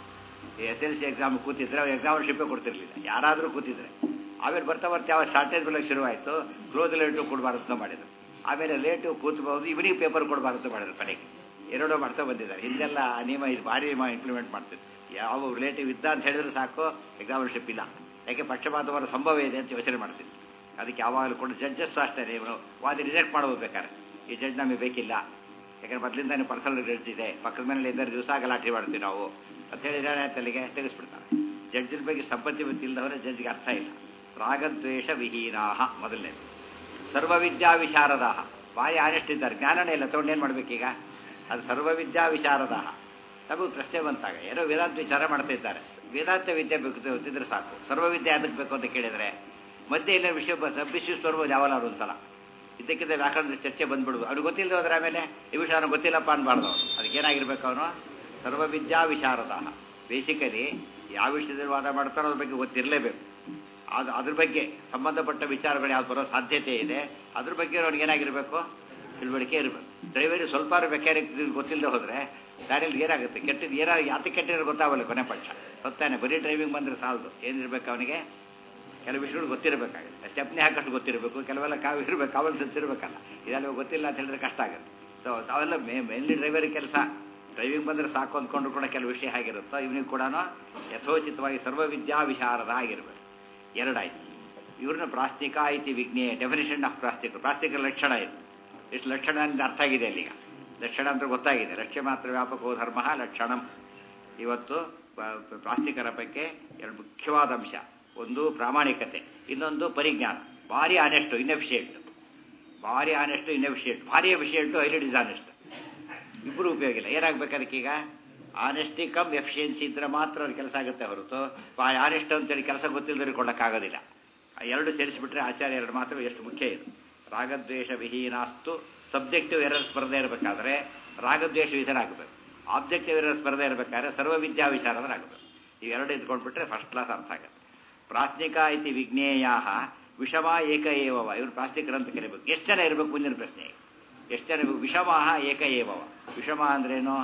S L C exam ಕೂತಿದ್ರೆ ಅವ್ರು ಎಕ್ಸಾಮ್ ಶಿಪ್ಪೇ ಕೊಡ್ತಿರ್ಲಿಲ್ಲ ಯಾರಾದರೂ ಕೂತಿದ್ರೆ ಆಮೇಲೆ ಬರ್ತಾ ಬರ್ತಾ ಯಾವ ಶಾರ್ಟೇಜ್ ಬೆಳಗ್ಗೆ ಶುರುವಾಯಿತು ಕ್ಲೋಸ್ ಲೇಟಿವ್ ಕೊಡಬಾರ್ದು ಅಂತ ಮಾಡಿದ್ರು ಆಮೇಲೆ ಲೇಟಿವ್ ಕೂತ್ಬೋದು ಇವನಿಗೆ ಪೇಪರ್ ಕೊಡಬಾರ್ದು ಅಂತ ಮಾಡಿದ್ರು ಕಡೆಗೆ ಎರಡೂ ಮಾಡ್ತಾ ಬಂದಿದ್ದಾರೆ ಹಿಂದೆಲ್ಲ ಆ ನಿಯಮ ಇದು ಭಾರಿ ಇಂಪ್ಲಿಮೆಂಟ್ ಮಾಡ್ತಿದ್ರು ಯಾವ ರಿಲೇಟಿವ್ ಇದ್ದ ಅಂತ ಹೇಳಿದ್ರೆ ಸಾಕು ಎಕ್ಸಾಮರ್ಶಿಪ್ ಇಲ್ಲ ಯಾಕೆ ಪಕ್ಷಪಾತವರ ಸಂಭವ ಇದೆ ಅಂತ ಯೋಚನೆ ಮಾಡ್ತಿದ್ರು ಅದಕ್ಕೆ ಯಾವಾಗಲೂ ಕೊಟ್ಟು ಜಡ್ಜಸ್ ಅಷ್ಟೇ ನೀವು ವಾದಿ ರಿಜೆಕ್ಟ್ ಮಾಡ್ಬೋದು ಬೇಕಾದ್ರೆ ಈ ಜಡ್ಜ್ ನಮಗೆ ಬೇಕಿಲ್ಲ ಯಾಕಂದ್ರೆ ಮೊದಲಿಂದ ಪರ್ಸನಲ್ ಜಡ್ಜ್ ಇದೆ ಪಕ್ಕದ ಮನೇಲಿ ಇದ್ದರೆ ದಿವಸ ಗಲಾಟೆ ಮಾಡ್ತೀವಿ ನಾವು ಅಂತ ಹೇಳಿದ್ರೆ ತಲೆಗೆ ತೆಗೆಸ್ಬಿಡ್ತಾರೆ ಜಡ್ಜಿನ ಬಗ್ಗೆ ಸಂಪತ್ತಿ ಗೊತ್ತಿಲ್ಲದವರೆ ಜಡ್ಜ್ಗೆ ಅರ್ಥ ಇಲ್ಲ ರಾಗದ್ವೇಷ ವಿಹೀನಾಹ ಮೊದಲನೇದು ಸರ್ವವಿದ್ಯಾ ವಿಶಾರದಾಹ ಬಾಯಿ ಆನೆಸ್ಟ್ ಇದ್ದಾರೆ ಜ್ಞಾನನೇ ಇಲ್ಲ ತೊಗೊಂಡೇನು ಮಾಡ್ಬೇಕೀಗ ಅದು ಸರ್ವವಿದ್ಯಾ ವಿಶಾರದಾಹ ನಮಗೂ ಪ್ರಶ್ನೆ ಬಂತಾಗ ಏನೋ ವೇದಾಂತ ವಿಚಾರ ಮಾಡ್ತಾ ಇದ್ದಾರೆ ವೇದಾಂತ ವಿದ್ಯೆ ಬೇಕು ಗೊತ್ತಿದ್ರೆ ಸಾಕು ಸರ್ವವಿದ್ಯೆ ಅದಕ್ಕೆ ಬೇಕು ಅಂತ ಕೇಳಿದರೆ ಮಧ್ಯೆ ಇಲ್ಲ ವಿಷಯ ಸಬ್ಬಿಶ್ಯೂ ಸ್ವರ್ಬೋದು ಯಾವಲ್ಲಾರು ಒಂದ್ಸಲ ಇದಕ್ಕಿಂತ ವ್ಯಾಕರಣದ ಚರ್ಚೆ ಬಂದ್ಬಿಡುದು ಅವ್ರಿಗೆ ಗೊತ್ತಿಲ್ಲದೆ ಹೋದ್ರೆ ಆಮೇಲೆ ಈ ವಿಷಯ ಅವ್ನಿಗೆ ಗೊತ್ತಿಲ್ಲಪ್ಪ ಅನ್ಬಾರ್ದು ಅವನು ಅದಕ್ಕೆ ಏನಾಗಿರ್ಬೇಕು ಅವನು ಸರ್ವವಿದ್ಯಾ ವಿಶಾರದ ಬೇಸಿಕಲಿ ಯಾವ ವಿಷಯದಲ್ಲಿ ವಾದ ಮಾಡ್ತಾರೋ ಅದ್ರ ಬಗ್ಗೆ ಗೊತ್ತಿರಲೇಬೇಕು ಅದು ಅದ್ರ ಬಗ್ಗೆ ಸಂಬಂಧಪಟ್ಟ ವಿಚಾರಗಳು ಯಾವ್ದು ಬರೋ ಸಾಧ್ಯತೆ ಇದೆ ಅದ್ರ ಬಗ್ಗೆ ಅವ್ನಿಗೆ ಏನಾಗಿರಬೇಕು ತಿಳುವಳಿಕೆ ಇರಬೇಕು ಡ್ರೈವರಿಗೆ ಸ್ವಲ್ಪ ಮೆಕ್ಯಾನಿಕ್ ಗೊತ್ತಿಲ್ಲದೆ ಹೋದರೆ ಗಾಡಿಯಲ್ಲಿ ಏನಾಗುತ್ತೆ ಕೆಟ್ಟದ್ದು ಏನಾರು ಯಾತಕ್ಕೆ ಕೆಟ್ಟಿರೋ ಗೊತ್ತಾಗಲ್ಲ ಕೊನೆ ಪಕ್ಷ ಗೊತ್ತಾನೆ ಬರೀ ಡ್ರೈವಿಂಗ್ ಬಂದರೆ ಸಾಲದು ಏನಿರ್ಬೇಕು ಅವನಿಗೆ ಕೆಲವು ವಿಷಯಗಳು ಗೊತ್ತಿರಬೇಕಾಗುತ್ತೆ ಸ್ಟೆಪ್ನಿ ಹಾಕಷ್ಟು ಗೊತ್ತಿರಬೇಕು ಕೆಲವೆಲ್ಲ ಕಾವು ಇರಬೇಕು ಕಾವಲ್ ಸೆನ್ಸ್ ಇರಬೇಕಲ್ಲ ಇದೆಲ್ಲ ಗೊತ್ತಿಲ್ಲ ಅಂತ ಹೇಳಿದ್ರೆ ಕಷ್ಟ ಆಗುತ್ತೆ ಸೊ ಅವೆಲ್ಲ ಮೇ ಮೇನ್ಲಿ ಡ್ರೈವರ್ ಕೆಲಸ ಡ್ರೈವಿಂಗ್ ಬಂದರೆ ಸಾಕು ಅಂದ್ಕೊಂಡ್ರು ಕೂಡ ಕೆಲವು ವಿಷಯ ಆಗಿರುತ್ತೋ ಇವನಿಗೆ ಕೂಡ ಯಥೋಚಿತವಾಗಿ ಸರ್ವವಿದ್ಯಾ ವಿಶಾರದ ಆಗಿರಬೇಕು ಎರಡಾಯ್ತು ಇವ್ರನ್ನ ಪ್ರಾಸ್ತಿಕ ಐತಿ ವಿಜ್ಞೇಯ ಡೆಫಿನೇಷನ್ ಆಫ್ ಪ್ರಾಸ್ತಿಕ ಪ್ರಾಸ್ತಿಕ ಲಕ್ಷಣ ಇದು ಎಷ್ಟು ಲಕ್ಷಣ ಅಂತ ಅರ್ಥ ಆಗಿದೆ ಅಲ್ಲಿಗ ಲಕ್ಷಣ ಅಂತ ಗೊತ್ತಾಗಿದೆ ಲಕ್ಷ್ಯ ಮಾತ್ರ ವ್ಯಾಪಕೋ ಧರ್ಮ ಲಕ್ಷಣಂ ಇವತ್ತು ಪ್ರಾಸ್ತಿಕರ ಬಗ್ಗೆ ಎರಡು ಮುಖ್ಯವಾದ ಅಂಶ ಒಂದು ಪ್ರಾಮಾಣಿಕತೆ ಇನ್ನೊಂದು ಪರಿಜ್ಞಾನ ಭಾರಿ ಆನೆಸ್ಟು ಇನ್ಎಫಿಷಿಯೆಂಟ್ ಭಾರಿ ಆನೆಸ್ಟು ಇನ್ಎಫಿಷಿಯೆಂಟ್ ಭಾರಿ ಎಫಿಷಿಯೆಂಟು ಹೈಲಿ ಡಿಸಾನೆಸ್ಟ್ ಇಬ್ಬರು ಉಪಯೋಗ ಇಲ್ಲ ಏನಾಗಬೇಕು ಅದಕ್ಕೀಗ ಆನೆಸ್ಟಿ ಕಮ್ ಎಫಿಷಿಯನ್ಸಿ ಇದ್ರೆ ಮಾತ್ರ ಅದು ಕೆಲಸ ಆಗುತ್ತೆ ಹೊರತು ಆನೆಸ್ಟ್ ಅಂತೇಳಿ ಕೆಲಸ ಗೊತ್ತಿಲ್ಲದ್ರೆ ಕೊಡೋಕ್ಕಾಗೋದಿಲ್ಲ ಎರಡು ಸೇರಿಸಿಬಿಟ್ರೆ ಆಚಾರ್ಯ ಎರಡು ಮಾತ್ರ ಎಷ್ಟು ಮುಖ್ಯ ಇದು ರಾಗದ್ವೇಷ ವಿಹೀನಾಸ್ತು ಸಬ್ಜೆಕ್ಟಿವ್ ಎರರ್ಸ್ ಬರದೇ ಇರಬೇಕಾದ್ರೆ ರಾಗದ್ವೇಷ ವಿಧನಾಗಬೇಕು ಆಬ್ಜೆಕ್ಟಿವ್ ಎರರ್ಸ್ ಬರದೇ ಇರಬೇಕಾದ್ರೆ ಸರ್ವವಿದ್ಯಾ ವಿಚಾರದರಾಗಬೇಕು ಇವೆರಡು ಇದ್ಕೊಂಡ್ಬಿಟ್ರೆ ಫಸ್ಟ್ ಕ್ಲಾಸ್ ಅರ್ಥ ಆಗುತ್ತೆ ಪ್ರಾಸ್ತಿಕ ಇತಿ ವಿಜ್ಞೇಯ ವಿಷಮ ಏಕ ಏವವ ಇವರು ಪ್ರಾಸ್ತಿಕರು ಅಂತ ಕರಿಬೇಕು ಎಷ್ಟು ಜನ ಇರಬೇಕು ಮುಂದಿನ ಪ್ರಶ್ನೆ ಎಷ್ಟು ಜನ ಇರಬೇಕು ವಿಷಮಃ ಏಕ ಏವವ ವಿಷಮ ಅಂದ್ರೇನು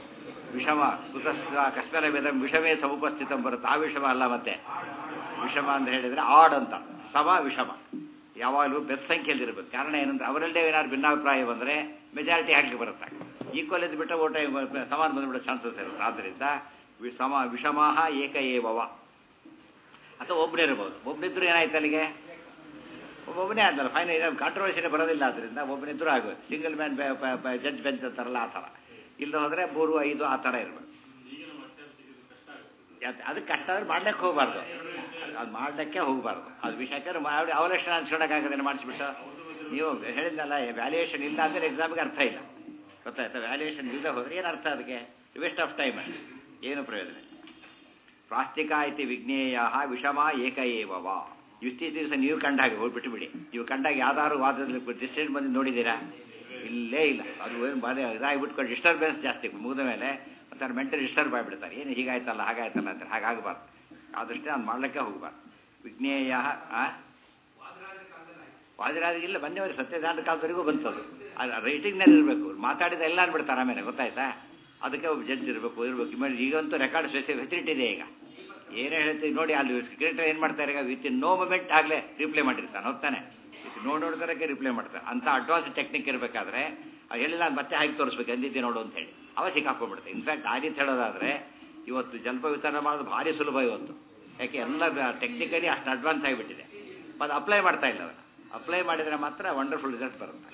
ವಿಷಮ ಕುತಸ್ಥ ಕಶ್ಮೀರ ವೇದ ವಿಷಮೇ ಸಮುಪಸ್ಥಿತ ಬರುತ್ತೆ ಆ ವಿಷಮ ಅಲ್ಲ ಮತ್ತೆ ವಿಷಮ ಅಂತ ಹೇಳಿದ್ರೆ ಆಡ್ ಅಂತ ಸಮ ವಿಷಮ ಯಾವಾಗಲೂ ಬೆತ್ ಸಂಖ್ಯೆಯಲ್ಲಿ ಇರಬೇಕು ಕಾರಣ ಏನಂದ್ರೆ ಅವರಲ್ಲೇ ಏನಾದ್ರು ಭಿನ್ನಾಭಿಪ್ರಾಯ ಬಂದರೆ ಮೆಜಾರಿಟಿ ಹಾಕಿ ಬರುತ್ತೆ ಈಕ್ವಲ್ ಎದ್ದು ಬಿಟ್ಟರೆ ಓಟ ಸಮಾನ ಬಂದ್ಬಿಡೋ ಚಾನ್ಸಸ್ ಇರುತ್ತೆ ಆದ್ದರಿಂದ ವಿ- ಸಮ ವಿಷಮಾಹ ಏಕ ಏವವ ಅಥವಾ ಒಬ್ಬನೇ ಇರ್ಬೋದು ಒಬ್ಬನಿದ್ರು ಏನಾಯ್ತು ಅಲ್ಲಿಗೆ ಒಬ್ಬೊಬ್ಬನೇ ಆದ್ನಲ್ಲ ಫೈನಲ್ ಕಾಂಟ್ರವರ್ಸಿನೇ ಬರೋದಿಲ್ಲ ಅದರಿಂದ ಒಬ್ಬನಿದ್ರು ಆಗೋದು ಸಿಂಗಲ್ ಮ್ಯಾನ್ ಜಡ್ಜ್ ಬೆಂಚ್ ಅಂತಾರಲ್ಲ ಆ ಥರ ಇಲ್ಲ ಹೋದರೆ ಮೂರು ಐದು ಆ ಥರ ಇರ್ಬೇಕು ಯಾತ್- ಅದಕ್ಕೆ ಕಷ್ಟ ಆದ್ರೆ ಮಾಡ್ಲಿಕ್ಕೆ ಹೋಗಬಾರ್ದು ಅದು ಮಾಡ್ಲಿಕ್ಕೆ ಹೋಗಬಾರ್ದು ಅದು ವಿಷಯಕ್ಕೆ ಮಾಡಿ ಅವಲಕ್ಷಣ ಅನ್ಸ್ಕೊಳಕ್ಕಾಗದೇನೆ ಮಾಡಿಸ್ಬಿಟ್ಟು ನೀವು ಹೇಳಿದ್ನಲ್ಲ ವ್ಯಾಲ್ಯೂಯೇಷನ್ ಇಲ್ಲ ಅಂದರೆ ಎಕ್ಸಾಮ್ಗೆ ಅರ್ಥ ಇಲ್ಲ ಗೊತ್ತಾಯ್ತಾ ವ್ಯಾಲ್ಯೂಯೇಷನ್ ಇಲ್ಲದೆ ಹೋದ್ರೆ ಏನು ಅರ್ಥ ಅದಕ್ಕೆ ವೇಸ್ಟ್ ಆಫ್ ಟೈಮ್ ಏನು ಪ್ರಯೋಜನ ಪ್ರಾಸ್ತಿಕ ಇತಿ ವಿಜ್ಞೇಯ ವಿಷಮ ಏಕ ಏವವ ಇಷ್ಟಿಷ್ಟು ದಿವಸ ನೀವು ಕಂಡಾಗ ಹೋಗ್ಬಿಟ್ಟು ಬಿಡಿ ನೀವು ಕಂಡಾಗ ಯಾವ್ದಾದ್ರು ವಾದದಲ್ಲಿ ಡಿಸಿಷನ್ ಬಂದು ನೋಡಿದ್ದೀರಾ ಇಲ್ಲೇ ಇಲ್ಲ ಅದು ಏನು ಬಾಧೆ ಇದಾಗಿಬಿಟ್ಕೊಂಡು ಡಿಸ್ಟರ್ಬೆನ್ಸ್ ಜಾಸ್ತಿ ಮುಗಿದ ಮೇಲೆ ಒಂಥರ ಮೆಂಟಲ್ ಡಿಸ್ಟರ್ಬ್ ಆಗಿಬಿಡ್ತಾರೆ ಏನು ಹೀಗಾಯ್ತಲ್ಲ ಹಾಗಾಯ್ತಲ್ಲ ಅಂತ ಹಾಗಾಗಬಾರ್ದು ಆದಷ್ಟೇ ಅದು ಮಾಡ್ಲಿಕ್ಕೆ ಹೋಗಬಾರ್ದು ವಿಜ್ಞೇಯ ವಾದಿರಾದಿಗಿಲ್ಲ ಬಂದೇವರು ಸತ್ಯದಾನ ಕಾಲದವರೆಗೂ ಬಂತದು ಅದು ರೈಟಿಂಗ್ನಲ್ಲಿ ಇರಬೇಕು ಮಾತಾಡಿದ ಎಲ್ಲ ಅನ್ಬಿಡ್ತಾರೆ ಆಮೇಲೆ ಗೊತ್ತಾಯ್ತಾ ಅದಕ್ಕೆ ಒಬ್ಬ ಜಡ್ಜ್ ಇರಬೇಕು ಇರಬೇಕು ಇಮೇಲೆ ಈಗಂತೂ ರೆಕಾರ್ಡ್ ಫೆಸಿಲಿಟಿ ಇದೆ ಈಗ ಏನೇ ಹೇಳ್ತೀವಿ ನೋಡಿ ಅಲ್ಲಿ ಕ್ರಿಕೆಟರ್ ಏನು ಮಾಡ್ತಾರೆ ಈಗ ವಿತ್ ಇನ್ ನೋ ಮೂಮೆಂಟ್ ಆಗಲೇ ರಿಪ್ಲೈ ಮಾಡಿರ್ತಾನೆ ಹೋಗ್ತಾನೆ ವಿತ್ ನೋಡಿ ನೋಡಿದ್ರಕ್ಕೆ ರಿಪ್ಲೈ ಮಾಡ್ತಾರೆ ಅಂತ ಅಡ್ವಾನ್ಸ್ ಟೆಕ್ನಿಕ್ ಇರಬೇಕಾದ್ರೆ ಅದು ಹೇಳಿಲ್ಲ ನಾನು ಮತ್ತೆ ಹಾಕಿ ತೋರಿಸ್ಬೇಕು ಎಂದಿದ್ದೆ ನೋಡು ಅಂತ ಹೇಳಿ ಅವ ಸಿಕ್ಕಾಕೊಂಡ್ಬಿಡುತ್ತೆ ಇನ್ಫ್ಯಾಕ್ಟ್ ಆ ರೀತಿ ಹೇಳೋದಾದ್ರೆ ಇವತ್ತು ಜಲ್ಪ ವಿತರಣೆ ಮಾಡೋದು ಭಾರಿ ಸುಲಭ ಇವತ್ತು ಯಾಕೆ ಎಲ್ಲ ಟೆಕ್ನಿಕಲಿ ಅಷ್ಟು ಅಡ್ವಾನ್ಸ್ ಆಗಿಬಿಟ್ಟಿದೆ ಅದು ಅಪ್ಲೈ ಮಾಡ್ತಾ ಇಲ್ಲ ಅದನ್ನು ಅಪ್ಲೈ ಮಾಡಿದರೆ ಮಾತ್ರ ವಂಡರ್ಫುಲ್ ರಿಸಲ್ಟ್ ಬರುತ್ತೆ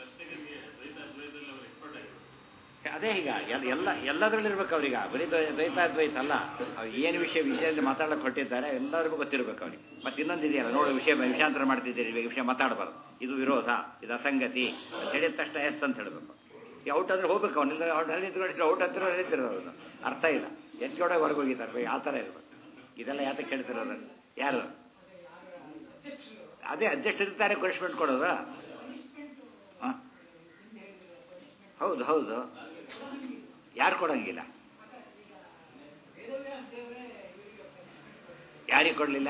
ಅದೇ ಈಗ ಎಲ್ಲ ಎಲ್ಲ ಎಲ್ಲದರಲ್ಲಿ ಇರ್ಬೇಕು ಅವ್ರಿಗೆ ಬರೀ ದ್ವೈ- ದ್ವೈತ ದ್ವೈತ ಅಲ್ಲ ಅವ್ರು ಏನು ವಿಷಯ ವಿಷಯದಲ್ಲಿ ಮಾತಾಡಕ್ಕೆ ಕೊಟ್ಟಿದ್ದಾರೆ ಎಲ್ಲರಿಗೂ ಗೊತ್ತಿರಬೇಕು ಅವ್ರಿಗೆ ಮತ್ತೆ ಇನ್ನೊಂದು ಇದೆಯಲ್ಲ ನೋಡಿ ವಿಷಯ ವಿಷಾಂತರ ಮಾಡ್ತಿದ್ದೀರಿ ಈ ವಿಷಯ ಮಾತಾಡಬಾರ್ದು ಇದು ವಿರೋಧ ಇದು ಅಸಂಗತಿ ಅಂತ ಹೇಳಿದ ತಕ್ಷಣ ಎಸ್ ಅಂತ ಹೇಳಬೇಕು ಈ ಔಟ್ ಅಂದ್ರೆ ಹೋಗ್ಬೇಕು ಅವನಿಲ್ಲ ಅವ್ನು ಅಲ್ಲಿ ನಿಂತ್ಕೊಂಡಿದ್ರೆ ಔಟ್ ಹತ್ತಿರ ನಿಂತಿರೋದು ಅರ್ಥ ಇಲ್ಲ ಎತ್ಕೊಡೆ ಹೊರಗೆ ಹೋಗಿದ್ದಾರೆ ಆ ಥರ ಇರ್ಬೇಕು ಇದೆಲ್ಲ ಯಾತಕ್ಕೆ ಹೇಳ್ತಿರೋದು ಯಾರು ಅದೇ ಅಡ್ಜಸ್ಟ್ ಇರ್ತಾರೆ ಪನಿಷ್ಮೆಂಟ್ ಕೊಡೋದು ಹ? ಹೌದು ಹೌದು ಯಾರು ಕೊಡಂಗಿಲ್ಲ ಯಾರಿಗೆ ಕೊಡಲಿಲ್ಲ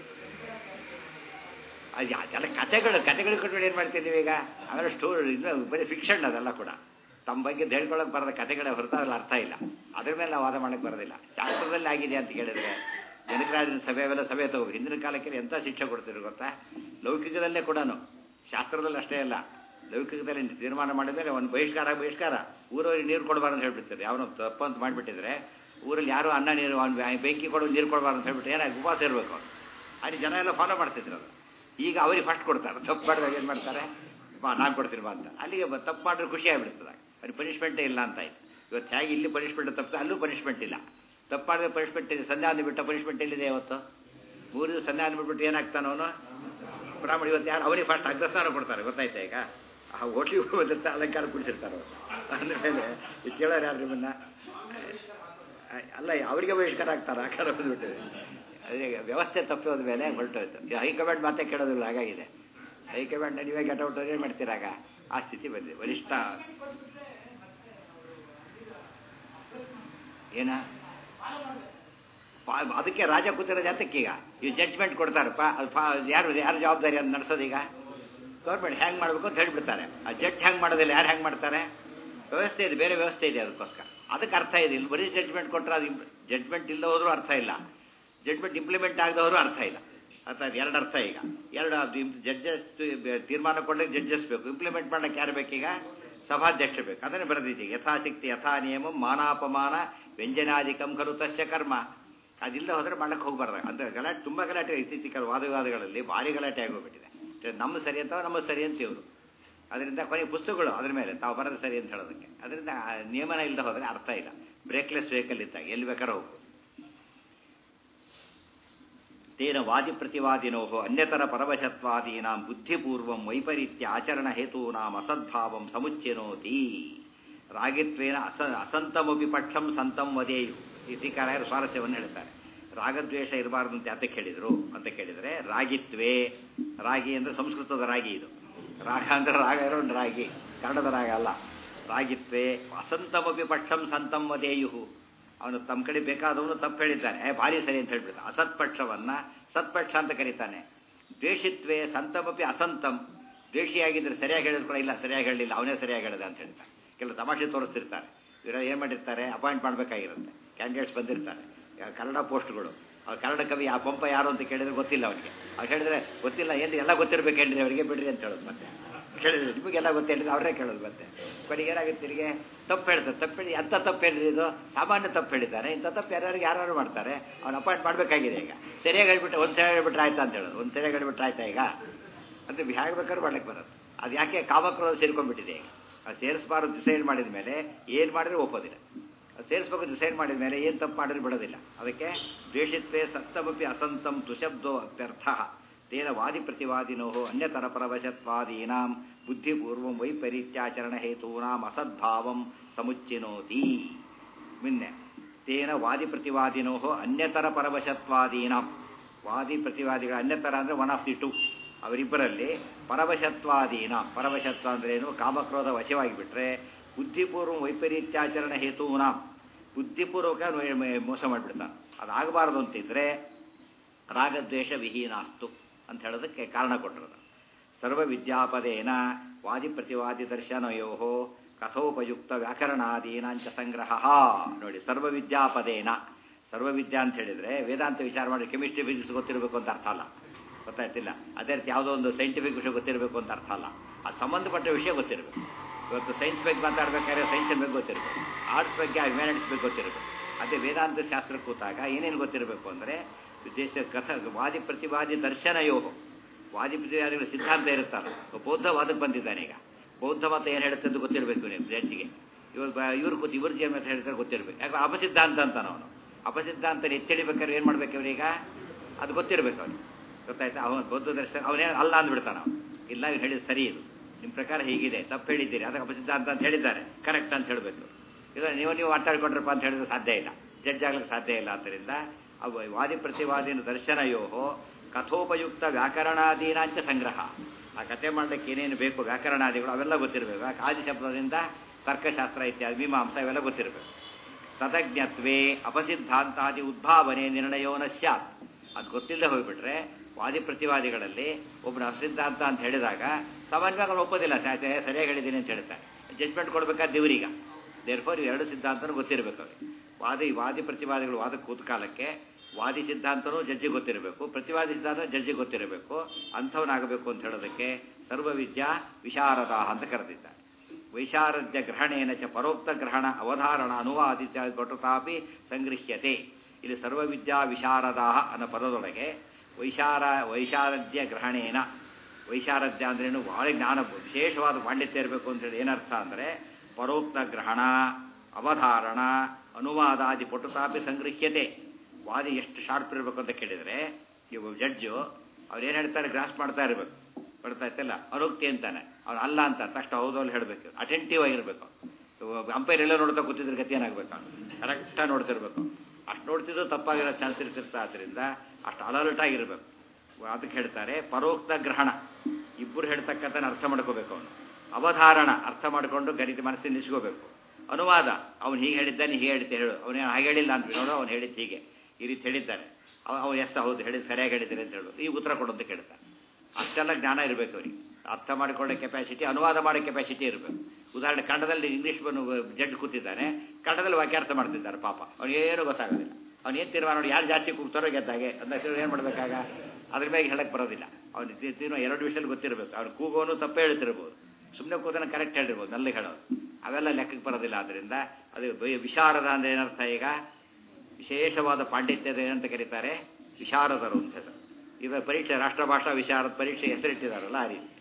ಅದು ಅದೆಲ್ಲ ಕತೆಗಳು ಕತೆಗಳಿಗೆ ಕೊಟ್ಬಿಟ್ಟು ಏನು ಮಾಡ್ತಿದ್ದೀವಿ ಈಗ ಆಮೇಲೆ ಸ್ಟೋರಿ ಇದು ಬರೀ ಫಿಕ್ಷನ್ ಅದೆಲ್ಲ ಕೂಡ ತಮ್ಮ ಬಗ್ಗೆ ಹೇಳ್ಕೊಳಕ್ಕೆ ಬರೋದ ಕತೆಗಳೇ ಹೊರತಾಗಲ್ಲ ಅರ್ಥ ಇಲ್ಲ ಅದ್ರ ಮೇಲೆ ನಾವು ವಾದ ಮಾಡಕ್ಕೆ ಬರೋದಿಲ್ಲ ಶಾಸ್ತ್ರದಲ್ಲಿ ಆಗಿದೆ ಅಂತ ಕೇಳಿದ್ರೆ ಜನಕರಾಜನ ಸಭೆ ಅವೆಲ್ಲ ಸಭೆ ತಗೋ ಹಿಂದಿನ ಕಾಲಕ್ಕೆ ಎಂಥ ಶಿಕ್ಷೆ ಕೊಡ್ತಿದ್ರು ಗೊತ್ತಾ ಲೌಕಿಕದಲ್ಲೇ ಕೂಡ ಶಾಸ್ತ್ರದಲ್ಲಿ ಅಷ್ಟೇ ಅಲ್ಲ ಲೌಕಿಕದಲ್ಲಿ ತೀರ್ಮಾನ ಮಾಡಿದರೆ ಒಂದು ಬಹಿಷ್ಕಾರ ಬಹಿಷ್ಕಾರ ಊರವರಿಗೆ ನೀರು ಕೊಡಬಾರ್ದು ಅಂತ ಹೇಳ್ಬಿಡ್ತಾರೆ ಯಾವನೋ ತಪ್ಪು ಅಂತ ಮಾಡಿಬಿಟ್ಟಿದ್ರೆ ಊರಲ್ಲಿ ಯಾರು ಅನ್ನ ನೀರು ಅವ್ನು ಬೆಂಕಿ ಕೊಡೋ ನೀರು ಕೊಡಬಾರ್ದು ಅಂತ ಹೇಳ್ಬಿಟ್ಟು ಏನಾಗಿ ಉಪವಾಸ ಇರಬೇಕು ಅಲ್ಲಿ ಜನ ಎಲ್ಲ ಫಾಲೋ ಮಾಡ್ತಿದ್ರು ಅದು ಈಗ ಅವ್ರಿಗೆ ಫಸ್ಟ್ ಕೊಡ್ತಾರೆ ತಪ್ಪು ಮಾಡಿದಾಗ ಏನು ಮಾಡ್ತಾರೆ ಬಾ ನಾನು ಕೊಡ್ತೀನಿ ಬಾ ಅಂತ ಅಲ್ಲಿಗೆ ಬ- ತಪ್ಪು ಮಾಡಿದ್ರೆ ಖುಷಿ ಆಗಿಬಿಡ್ತದೆ ಅವ್ರಿಗೆ ಪನಿಷ್ಮೆಂಟೇ ಇಲ್ಲ ಅಂತ ಆಯ್ತು ಇವತ್ತು ಹೇಗೆ ಇಲ್ಲಿ ಪನಿಷ್ಮೆಂಟ್ ತಪ್ಪು ಅಲ್ಲೂ ಪನಿಷ್ಮೆಂಟ್ ಇಲ್ಲ ತಪ್ಪು ಮಾಡಿದ್ರೆ ಪನಿಷ್ಮೆಂಟ್ ಇದೆ ಸಂಧ್ಯಾ ಬಿಟ್ಟ ಪನಿಷ್ಮೆಂಟ್ ಎಲ್ಲಿದೆ ಇವತ್ತು ಮೂರು ದಿವಸ ಸಂಧ್ಯಾ ಬಿಟ್ಬಿಟ್ಟು ಏನಾಗ್ತಾನ ಅವನು ಬ್ರಾಹ್ಮಣ ಇವತ್ತು ಯಾರು ಅವನಿಗೆ ಫಸ್ಟ್ ಅಗ್ರಸ್ಥಾನ ಕೊಡ್ತಾರೆ ಗೊತ್ತಾಯ್ತಾ ಈಗ ಆ ಹೋಟ್ಲಿಗೆ ಹೋದಂತ ಅಲಂಕಾರ ಕುಡಿಸಿರ್ತಾರೆ ಅವರು ಅಂದಮೇಲೆ ಈ ಕೇಳೋರು ಯಾರು ನಿಮ್ಮನ್ನ ಆ, ಅಲ್ಲ ಅವರಿಗೆ ಬಹಿಷ್ಕಾರ ಆಗ್ತಾರೆ ಆ ಕಡೆ ಬಂದ್ಬಿಟ್ಟು ಅದೇ ವ್ಯವಸ್ಥೆ ತಪ್ಪಿ ಹೋದ ಮೇಲೆ ಹೊರಟೋಯ್ತು ಈಗ ಹೈಕಮಾಂಡ್ ಮಾತೇ ಕೇಳೋದಿಲ್ಲ ಹಾಗಾಗಿದೆ ಹೈಕಮಾಂಡ್ ನೀವೇ ಗೆಟ್ ಔಟ್ ಏನು ಮಾಡ್ತೀರಾಗ ಆ ಸ್ಥಿತಿ ಬಂದಿದೆ ವರಿಷ್ಠ ಏನ ಪಾ- ಅದಕ್ಕೆ ರಾಜ ಕೂತಿರೋದು ಯಾತಕ್ಕೀಗ ಈ ಜಡ್ಜ್ಮೆಂಟ್ ಕೊಡ್ತಾರಪ್ಪ ಅದು ಫಾ ಯಾರು ಯಾರು ಜವಾಬ್ದಾರಿ ಅಂತ ನಡೆಸೋದೀಗ ಗೌರ್ಮೆಂಟ್ ಹ್ಯಾಂಗ್ ಮಾಡಬೇಕು ಅಂತ ಹೇಳ್ಬಿಡ್ತಾರೆ ಆ ಜಡ್ಜ್ ಹ್ಯಾಂಗ್ ಮಾಡೋದಿಲ್ಲ ಯಾರು ಹ್ಯಾಂಗ್ ಮಾಡ್ತಾರೆ ವ್ಯವಸ್ಥೆ ಇದೆ ಬೇರೆ ವ್ಯವಸ್ಥೆ ಇದೆ ಅದಕ್ಕೋಸ್ಕರ ಅದಕ್ಕೆ ಅರ್ಥ ಇದೆ ಇಲ್ಲಿ ಬರೀ ಜಡ್ಜ್ಮೆಂಟ್ ಕೊಟ್ಟರೆ ಅದು ಜಡ್ಜ್ಮೆಂಟ್ ಇಲ್ಲದೆ ಹೋದ್ರೂ ಅರ್ಥ ಇಲ್ಲ ಜಡ್ಜ್ಮೆಂಟ್ ಇಂಪ್ಲಿಮೆಂಟ್ ಆಗದೆ ಹೋದ್ರೂ ಅರ್ಥ ಇಲ್ಲ ಅರ್ಥ ಆಯ್ತು ಎರಡು ಅರ್ಥ ಈಗ ಎರಡು ಜಡ್ಜಸ್ ತೀರ್ಮಾನ ಕೊಡಲಿಕ್ಕೆ ಜಡ್ಜಸ್ ಬೇಕು ಇಂಪ್ಲಿಮೆಂಟ್ ಮಾಡಕ್ಕೆ ಯಾರು ಬೇಕೀಗ ಸಭಾಧ್ಯಕ್ಷ ಬೇಕು ಅದನ್ನೇ ಬರೆದಿದೆ ಯಥಾಶಕ್ತಿ ಯಥಾ ನಿಯಮಂ ಮಾನಾಪಮಾನ ವ್ಯಂಜನಾಧಿಕಂ ಖಲು ತಸ್ಯ ಕರ್ಮ ಅದಿಲ್ಲದೆ ಹೋದರೆ ಮಾಡಕ್ಕೆ ಹೋಗ್ಬಾರ್ದು ಅಂದರೆ ಗಲಾಟೆ ತುಂಬ ಗಲಾಟೆ ಇತ್ತೀಚಿನ ವಾದವಿವಾದಗಳಲ್ಲಿ ಭಾರಿ ಗಲಾಟೆ ಆಗೋಗ್ಬಿಟ್ಟಿದೆ ನಮ್ಮ ಸರಿ ಅಂತ ನಮ್ಮ ಸರಿ ಅಂತ ಇವರು ಅದರಿಂದ ಕೊನೆಗೆ ಪುಸ್ತಕಗಳು ಅದ್ರ ಮೇಲೆ ತಾವು ಬರೋದು ಸರಿ ಅಂತ ಹೇಳೋದಕ್ಕೆ ಅದರಿಂದ ಆ ನಿಯಮನ ಇಲ್ಲದೆ ಹೋದರೆ ಅರ್ಥ ಇಲ್ಲ ಬ್ರೇಕ್ಲೆಸ್ ವೆಹಿಕಲ್ ಇದ್ದಾಗ ಎಲ್ಲಿ ಬೇಕಾದ್ರೆ ಹೋಗು ತೇನ ವಾದಿ ಪ್ರತಿವಾದಿನೋ ಅನ್ಯತರ ಪರವಶತ್ವಾದೀನಾಂ ಬುದ್ಧಿಪೂರ್ವಂ ವೈಪರೀತ್ಯ ಆಚರಣ ಹೇತೂನಾಂ ಅಸದ್ಭಾವಂ ಸಮುಚ್ಚಿನೋತಿ ರಾಗಿತ್ವೇನ ಅಸ ಅಸಂತಮಪಿ ಪಕ್ಷಂ ಸಂತಂ ವದೇಯು ಈ ಟೀಕಾರಾಯರು ಸ್ವಾರಸ್ಯವನ್ನು ಹೇಳ್ತಾರೆ ರಾಗದ್ವೇಷ ಇರಬಾರ್ದು ಅಂತ ಯಾತಕ್ಕೆ ಹೇಳಿದರು ಅಂತ ಕೇಳಿದರೆ ರಾಗಿತ್ವೇ ರಾಗಿ ಅಂದರೆ ಸಂಸ್ಕೃತದ ರಾಗಿ ಇದು ರಾಗ ಅಂದರೆ ರಾಗ ಇರೋ ಒಂದು ರಾಗಿ ಕನ್ನಡದ ರಾಗ ಅಲ್ಲ ರಾಗಿತ್ವೇ ಅಸಂತಮಪಿ ಪಕ್ಷಂ ಸಂತಂ ವದೇಯು ಅವನು ತಮ್ಮ ಕಡೆ ಬೇಕಾದವನು ತಪ್ಪು ಹೇಳಿದ್ದಾನೆ ಏ ಭಾರಿ ಸರಿ ಅಂತ ಹೇಳ್ಬಿಡ್ತಾನೆ ಅಸತ್ಪಕ್ಷವನ್ನ ಸತ್ಪಕ್ಷ ಅಂತ ಕರೀತಾನೆ ದ್ವೇಷಿತ್ವೇ ಸಂತಮಪಿ ಅಸಂತಂ ದ್ವೇಷಿಯಾಗಿದ್ದರೆ ಸರಿಯಾಗಿ ಹೇಳಿದ್ರು ಕೂಡ ಇಲ್ಲ ಸರಿಯಾಗಿ ಹೇಳಲಿಲ್ಲ ಅವನೇ ಸರಿಯಾಗಿ ಹೇಳಿದ ಅಂತ ಹೇಳ್ತಾನೆ ಕೆಲವು ತಮಾಷೆ ತೋರಿಸ್ತಿರ್ತಾರೆ ಇವರು ಏನು ಮಾಡಿರ್ತಾರೆ ಅಪಾಯಿಂಟ್ ಮಾಡಬೇಕಾಗಿರುತ್ತೆ ಕ್ಯಾಂಡಿಡೇಟ್ಸ್ ಬಂದಿರ್ತಾರೆ ಯಾ- ಕನ್ನಡ ಪೋಸ್ಟ್ಗಳು ಅವ್ರು ಕನ್ನಡ ಕವಿ ಆ ಪಂಪ ಯಾರು ಅಂತ ಕೇಳಿದ್ರೆ ಗೊತ್ತಿಲ್ಲ ಅವನಿಗೆ ಅವ್ರು ಹೇಳಿದ್ರೆ ಗೊತ್ತಿಲ್ಲ ಏನು ಎಲ್ಲ ಗೊತ್ತಿರ್ಬೇಕೇನ್ರಿ ಅವರಿಗೆ ಬಿಡ್ರಿ ಅಂತ ಹೇಳೋದು ಮತ್ತೆ ಕೇಳಿದ್ರು ನಿಮಗೆಲ್ಲ ಗೊತ್ತಿಲ್ಲ ಅವ್ರೇ ಕೇಳೋದು ಮತ್ತೆ ಕೊನೆಗೆ ಏನಾಗುತ್ತೆ ತಿರುಗಿ ತಪ್ಪು ಹೇಳ್ತಾರೆ ತಪ್ಪು ಹೇಳಿ ಎಂಥ ತಪ್ಪು ಹೇಳಿದ್ರು ಇದು ಸಾಮಾನ್ಯ ತಪ್ಪು ಹೇಳಿದ್ದಾರೆ ಇಂಥ ತಪ್ಪು ಯಾರ್ಯಾರು ಯಾರು ಮಾಡ್ತಾರೆ ಅವ್ನು ಅಪಾಯಿಂಟ್ ಮಾಡಬೇಕಾಗಿದೆ ಈಗ ಸರಿಯಾಗಿ ಹೇಳ್ಬಿಟ್ಟು ಒಂದು ಸರಿ ಹೇಳ್ಬಿಟ್ರೆ ಆಯ್ತಾ ಅಂತ ಹೇಳೋದು ಒಂದು ಸರಿಯಾಗಿ ಹೇಳ್ಬಿಟ್ರೆ ಆಯ್ತಾ ಈಗ ಅದು ಹೇಗೆ ಬೇಕಾದ್ರೂ ಮಾಡ್ಲಿಕ್ಕೆ ಬರೋದು ಅದು ಯಾಕೆ ಕಾಮಕ್ರೋಧ ಸೇರ್ಕೊಂಡ್ಬಿಟ್ಟಿದೆ ಈಗ ಅದು ಸೇರಿಸಬಾರ್ದು ಡಿಸೈಡ್ ಮಾಡಿದ ಮೇಲೆ ಏನು ಮಾಡಿದ್ರೆ ಒಪ್ಪೋದಿಲ್ಲ ಅದು ಸೇರಿಸ್ಬೇಕು ಡಿಸೈಡ್ ಮಾಡಿದ ಮೇಲೆ ಏನು ತಪ್ಪು ಮಾಡಿದ್ರೆ ಬಿಡೋದಿಲ್ಲ ಅದಕ್ಕೆ ದ್ವೇಷತ್ವೇ ಸತ್ತಮಪಿ ಅಸಂತಂ ತುಶಬ್ದೋ ಅತ್ಯರ್ಥ ತೇನ ವಾದಿ ಪ್ರತಿವಾದಿನೋ ಅನ್ಯತರ ಪರವಶತ್ವಾದೀನಾಂ ಬುದ್ಧಿಪೂರ್ವಂ ವೈಪರೀತ್ಯಾಚರಣ ಹೇತೂನಾಂ ಅಸದ್ಭಾವಂ ಸಮುಚ್ಚಿನೋತಿ ಮಿನ್ನೆ ತೇನ ವಾದಿ ಪ್ರತಿವಾದಿನೋ ಅನ್ಯತರ ಪರವಶತ್ವಾದೀನಾಂ ವಾದಿ ಪ್ರತಿವಾದಿಗಳ ಅನ್ಯತರ ಅಂದರೆ ಒನ್ ಆಫ್ ದಿ ಟು ಅವರಿಬ್ಬರಲ್ಲಿ ಪರವಶತ್ವಾದೀನ ಪರವಶತ್ವ ಅಂದ್ರೆ ಏನು ಕಾಮಕ್ರೋಧ ವಶವಾಗಿ ಬಿಟ್ರೆ ಬುದ್ಧಿಪೂರ್ವ ವೈಪರೀತ್ಯಾಚರಣ ಹೇತೂನಾಂ ಬುದ್ಧಿಪೂರ್ವಕ ಮೋಸ ಮಾಡಿಬಿಡ್ತಾನೆ ಅದಾಗಬಾರದು ಅಂತಿದ್ರೆ ರಾಗದ್ವೇಷ ವಿಹೀನಾಸ್ತು ಅಂತ ಹೇಳೋದಕ್ಕೆ ಕಾರಣ ಕೊಟ್ಟಿರೋದು ಸರ್ವ ವಿದ್ಯಾಪದೇನ ವಾದಿ ಪ್ರತಿವಾದಿ ದರ್ಶನಯೋ ಕಥೋಪಯುಕ್ತ ವ್ಯಾಕರಣಾದೀನಾಂಚ ಸಂಗ್ರಹ ನೋಡಿ ಸರ್ವ ವಿದ್ಯಾಪದೇನ ಸರ್ವ ವಿದ್ಯಾ ಅಂತ ಹೇಳಿದ್ರೆ ವೇದಾಂತ ವಿಚಾರ ಮಾಡಿ ಕೆಮಿಸ್ಟ್ರಿ ಫಿಸಿಕ್ಸ್ ಗೊತ್ತಿರಬೇಕು ಅಂತ ಅರ್ಥ ಅಲ್ಲ ಗೊತ್ತಾಯ್ತಿಲ್ಲ ಅದೇ ರೀತಿ ಯಾವುದೋ ಒಂದು ಸೈಂಟಿಫಿಕ್ ವಿಷಯ ಗೊತ್ತಿರಬೇಕು ಅಂತ ಅರ್ಥ ಅಲ್ಲ ಅದು ಸಂಬಂಧಪಟ್ಟ ವಿಷಯ ಗೊತ್ತಿರಬೇಕು ಇವತ್ತು ಸೈನ್ಸ್ ಬಗ್ಗೆ ಮಾತಾಡ್ಬೇಕಾದ್ರೆ ಸೈನ್ಸಿನ ಬಗ್ಗೆ ಗೊತ್ತಿರಬೇಕು ಆರ್ಟ್ಸ್ ಬಗ್ಗೆ ಹ್ಯುಮ್ಯಾನಿಟೀಸ್ ಬಗ್ಗೆ ಗೊತ್ತಿರಬೇಕು ಅದೇ ವೇದಾಂತ ಶಾಸ್ತ್ರ ಕೂತಾಗ ಏನೇನು ಗೊತ್ತಿರಬೇಕು ಅಂದರೆ ದೇಶ ಕಥ ವಾದಿ ಪ್ರತಿವಾದಿ ದರ್ಶನಯೋ ವಾದಿ ಪ್ರತಿವಾದಿಗಳ ಸಿದ್ಧಾಂತ ಇರುತ್ತಲ್ಲ ಬೌದ್ಧ ವಾದಕ್ಕೆ ಬಂದಿದ್ದಾನೆ ಈಗ ಬೌದ್ಧ ಮತ ಏನು ಹೇಳುತ್ತೆ ಅಂತ ಗೊತ್ತಿರಬೇಕು ನೀವು ಜಡ್ಜಿಗೆ ಇವ್ರು ಇವ್ರು ಕೂತು ಇವ್ರ ಜೀವನ ಮತ ಹೇಳ್ತಾರೆ ಗೊತ್ತಿರಬೇಕು ಯಾಕೆ ಅಪಸಿದ್ಧಾಂತ ಅಂತಾನ ಅವನು ಅಪಸಿದ್ಧಾಂತ ಎತ್ತಿಡಿಬೇಕಾದ್ರೆ ಏನು ಮಾಡ್ಬೇಕು ಇವ್ರೀಗ ಅದು ಗೊತ್ತಿರಬೇಕು ಅವನು ಗೊತ್ತಾಯ್ತಾ ಅವನು ಬೌದ್ಧ ದರ್ಶನ ಅವನೇ ಅಲ್ಲ ಅಂದ್ಬಿಡ್ತಾನ ಅವನು ಇಲ್ಲ ಇವ್ನು ಹೇಳಿದ ಸರಿ ಇದು ನಿಮ್ಮ ಪ್ರಕಾರ ಹೀಗಿದೆ ತಪ್ಪು ಹೇಳಿದ್ದೀರಿ ಅದಕ್ಕೆ ಅಪಸಿದ್ಧಾಂತ ಅಂತ ಹೇಳಿದ್ದಾರೆ ಕರೆಕ್ಟ್ ಅಂತ ಹೇಳಬೇಕು ಇಲ್ಲ ನೀವು ನೀವು ಮಾತಾಡ್ಕೊಂಡ್ರಪ್ಪ ಅಂತ ಹೇಳಿದ್ರೆ ಸಾಧ್ಯ ಇಲ್ಲ ಜಡ್ಜ್ ಆಗ್ಲಿಕ್ಕೆ ಸಾಧ್ಯ ಇಲ್ಲ ಆದ್ದರಿಂದ ಅವು ವಾದಿ ಪ್ರತಿವಾದಿನ ದರ್ಶನಯೋ ಕಥೋಪಯುಕ್ತ ವ್ಯಾಕರಣಾದೀನಾಂಚ ಸಂಗ್ರಹ ಆ ಕಥೆ ಮಾಡಲಿಕ್ಕೆ ಏನೇನು ಬೇಕು ವ್ಯಾಕರಣಾದಿಗಳು ಅವೆಲ್ಲ ಗೊತ್ತಿರಬೇಕು ಆದಿ ಶಬ್ದದಿಂದ ತರ್ಕಶಾಸ್ತ್ರ ಇತ್ಯಾದಿ ಮೀಮಾಂಸ ಇವೆಲ್ಲ ಗೊತ್ತಿರಬೇಕು ತದಜ್ಞತ್ವೇ ಅಪಸಿದ್ಧಾಂತಾದಿ ಉದ್ಭಾವನೆ ನಿರ್ಣಯೋನ ಸ್ಯಾತ್ ಅದು ಗೊತ್ತಿಲ್ಲದೆ ಹೋಗ್ಬಿಟ್ರೆ ವಾದಿ ಪ್ರತಿವಾದಿಗಳಲ್ಲಿ ಒಬ್ಬನ ಅಸಿದ್ಧಾಂತ ಅಂತ ಹೇಳಿದಾಗ ಸಾಮಾನ್ಯವಾಗಿ ಅವ್ರು ಒಪ್ಪೋದಿಲ್ಲ ಸಾಧ್ಯ ಸರಿಯಾಗಿ ಹೇಳಿದ್ದೀನಿ ಅಂತ ಹೇಳ್ತಾರೆ ಜಡ್ಜ್ಮೆಂಟ್ ಕೊಡ್ಬೇಕಾದ ದೇವರೀಗ ದೇರ್ಫೋರ್ ಎರಡು ಸಿದ್ಧಾಂತನೂ ಗೊತ್ತಿರಬೇಕು ಅವ್ರಿಗೆ ವಾದಿ ವಾದಿ ಪ್ರತಿವಾದಿಗಳು ವಾದ ಕೂತ ಕಾಲಕ್ಕೆ ವಾದಿ ಸಿದ್ಧಾಂತನೂ ಜಡ್ಜಿ ಗೊತ್ತಿರಬೇಕು ಪ್ರತಿವಾದಿ ಸಿದ್ಧಾಂತ ಜಡ್ಜಿ ಗೊತ್ತಿರಬೇಕು ಅಂಥವನಾಗಬೇಕು ಅಂತ ಹೇಳೋದಕ್ಕೆ ಸರ್ವವಿದ್ಯಾ ವಿಶಾರದ ಅಂತ ಕರೆದಿದ್ದಾರೆ ವೈಶಾರದ್ಯ ಗ್ರಹಣೇನ ಚ ಪರೋಕ್ತ ಗ್ರಹಣ ಅವಧಾರಣ ಅನುವಾದಿತ ಕೊಟ್ಟತಾಪಿ ಸಂಗೃಹ್ಯತೆ ಇಲ್ಲಿ ಸರ್ವವಿದ್ಯಾ ವಿಶಾರದ ಅನ್ನೋ ಪದದೊಳಗೆ ವೈಶಾರ ವೈಶಾರದ್ಯ ಗ್ರಹಣೇನ ವೈಶಾರದ್ಯ ಅಂದ್ರೇನು ಬಹಳ ಜ್ಞಾನ ವಿಶೇಷವಾದ ಪಾಂಡಿತ್ಯ ಇರಬೇಕು ಅಂತೇಳಿ ಏನರ್ಥ ಅಂದರೆ ಪರೋಕ್ತ ಗ್ರಹಣ ಅವಧಾರಣ ಅನುವಾದಾದಿ ಪಟುತಾಪಿ ಸಂಗೃಹ್ಯತೆ ವಾದಿ ಎಷ್ಟು ಶಾರ್ಪ್ ಇರಬೇಕು ಅಂತ ಕೇಳಿದರೆ ಇವು ಜಡ್ಜು ಅವ್ರು ಏನು ಹೇಳ್ತಾರೆ ಗ್ರಾಸ್ ಮಾಡ್ತಾ ಇರಬೇಕು ಬರ್ತಾ ಇತ್ತಲ್ಲ ಅನುಕ್ತಿ ಅಂತಾನೆ ಅವ್ನು ಅಲ್ಲ ಅಂತ ತಕ್ಷಣ ಹೌದು ಅಲ್ಲಿ ಹೇಳಬೇಕು ಅಟೆಂಟಿವ್ ಆಗಿರಬೇಕು ಅಂಪೈರ್ ಎಲ್ಲ ನೋಡ್ತಾ ಕೂತಿದ್ರೆ ಗತಿ ಏನಾಗಬೇಕು ಕರೆಕ್ಟಾಗಿ ನೋಡ್ತಿರ್ಬೇಕು ಅಷ್ಟು ನೋಡ್ತಿದ್ದು ತಪ್ಪಾಗಿರೋ ಚಾನ್ಸ್ ಇರ್ತಿರ್ತಾ ಆದ್ದರಿಂದ ಅಷ್ಟು ಅಲರ್ಟ್ ಆಗಿರಬೇಕು ಅದಕ್ಕೆ ಹೇಳ್ತಾರೆ ಪರೋಕ್ತ ಗ್ರಹಣ ಇಬ್ಬರು ಹೇಳ್ತಕ್ಕಂಥ ಅರ್ಥ ಮಾಡ್ಕೋಬೇಕು ಅವನು ಅವಧಾರಣ ಅರ್ಥ ಮಾಡಿಕೊಂಡು ಗಣಿತ ಮನಸ್ಸಿನ ನಿಸ್ಕೋಬೇಕು ಅನುವಾದ ಅವನು ಹೀಗೆ ಹೇಳಿದ್ದಾನೆ ಹೀಗೆ ಹೇಳ್ತೆ ಹೇಳು ಅವನೇನು ಹಾಗೆ ಹೇಳಿಲ್ಲ ಅಂತ ನೋಡು ಅವ್ನು ಹೇಳಿದ್ದು ಹೀಗೆ ಈ ರೀತಿ ಹೇಳಿದ್ದಾನೆ ಅವನು ಎಸ್ ಹೌದು ಹೇಳಿದ್ದು ಸರಿಯಾಗಿ ಹೇಳಿದ್ದಾನೆ ಅಂತ ಹೇಳು ಈ ಉತ್ತರ ಕೊಡು ಅಂತ ಕೇಳ್ತಾನೆ ಅಷ್ಟೆಲ್ಲ ಜ್ಞಾನ ಇರಬೇಕು ಅವರಿಗೆ ಅರ್ಥ ಮಾಡಿಕೊಳ್ಳೋ ಕೆಪಾಸಿಟಿ ಅನುವಾದ ಮಾಡೋ ಕೆಪಾಸಿಟಿ ಇರಬೇಕು ಉದಾಹರಣೆ ಕನ್ನಡದಲ್ಲಿ ಇಂಗ್ಲೀಷ್ ಬಂದು ಜಡ್ಜ್ ಕೂತಿದ್ದಾನೆ ಕನ್ನಡದಲ್ಲಿ ವಾಕ್ಯಾರ್ಥ ಮಾಡ್ತಿದ್ದಾರೆ ಪಾಪ ಅವ್ನಿಗೇನು ಗೊತ್ತಾಗೋದಿಲ್ಲ ಅವ್ನು ಏನು ತೀರ್ಮಾನ ನೋಡಿ ಯಾರು ಜಾಸ್ತಿ ಕೂಗ್ತಾರೋ ಗೆದ್ದಾಗೆ ಅಂತ ಏನು ಮಾಡಬೇಕಾಗ ಅದ್ರ ಮೇಲೆ ಹೇಳಕ್ಕೆ ಬರೋದಿಲ್ಲ ಅವ್ನು ತೀರ್ಮಾನ ಎರಡು ವಿಷಯದಲ್ಲಿ ಗೊತ್ತಿರಬೇಕು ಅವ್ನು ಕೂಗೋನು ತಪ್ಪೇ ಹೇಳ್ತಿರ್ಬೋದು ಸುಮ್ಮನೆ ಕೂತನ ಕರೆಕ್ಟ್ ಹೇಳಿರ್ಬೋದು ನಲ್ಲಿ ಹೇಳೋದು ಅವೆಲ್ಲ ಲೆಕ್ಕಕ್ಕೆ ಬರೋದಿಲ್ಲ ಆದ್ದರಿಂದ ಅದು ವಿಶಾರದ ಅಂದ್ರೆ ಏನರ್ಥ ಈಗ ವಿಶೇಷವಾದ ಪಾಂಡಿತ್ಯದ ಏನಂತ ಕರೀತಾರೆ ವಿಶಾರದರು ಅಂತ ಹೆಸರು ಇವಾಗ ಪರೀಕ್ಷೆ ರಾಷ್ಟ್ರಭಾಷಾ ವಿಶಾರದ ಪರೀಕ್ಷೆ ಹೆಸರಿಟ್ಟಿದಾರಲ್ಲ ಆ ರೀತಿ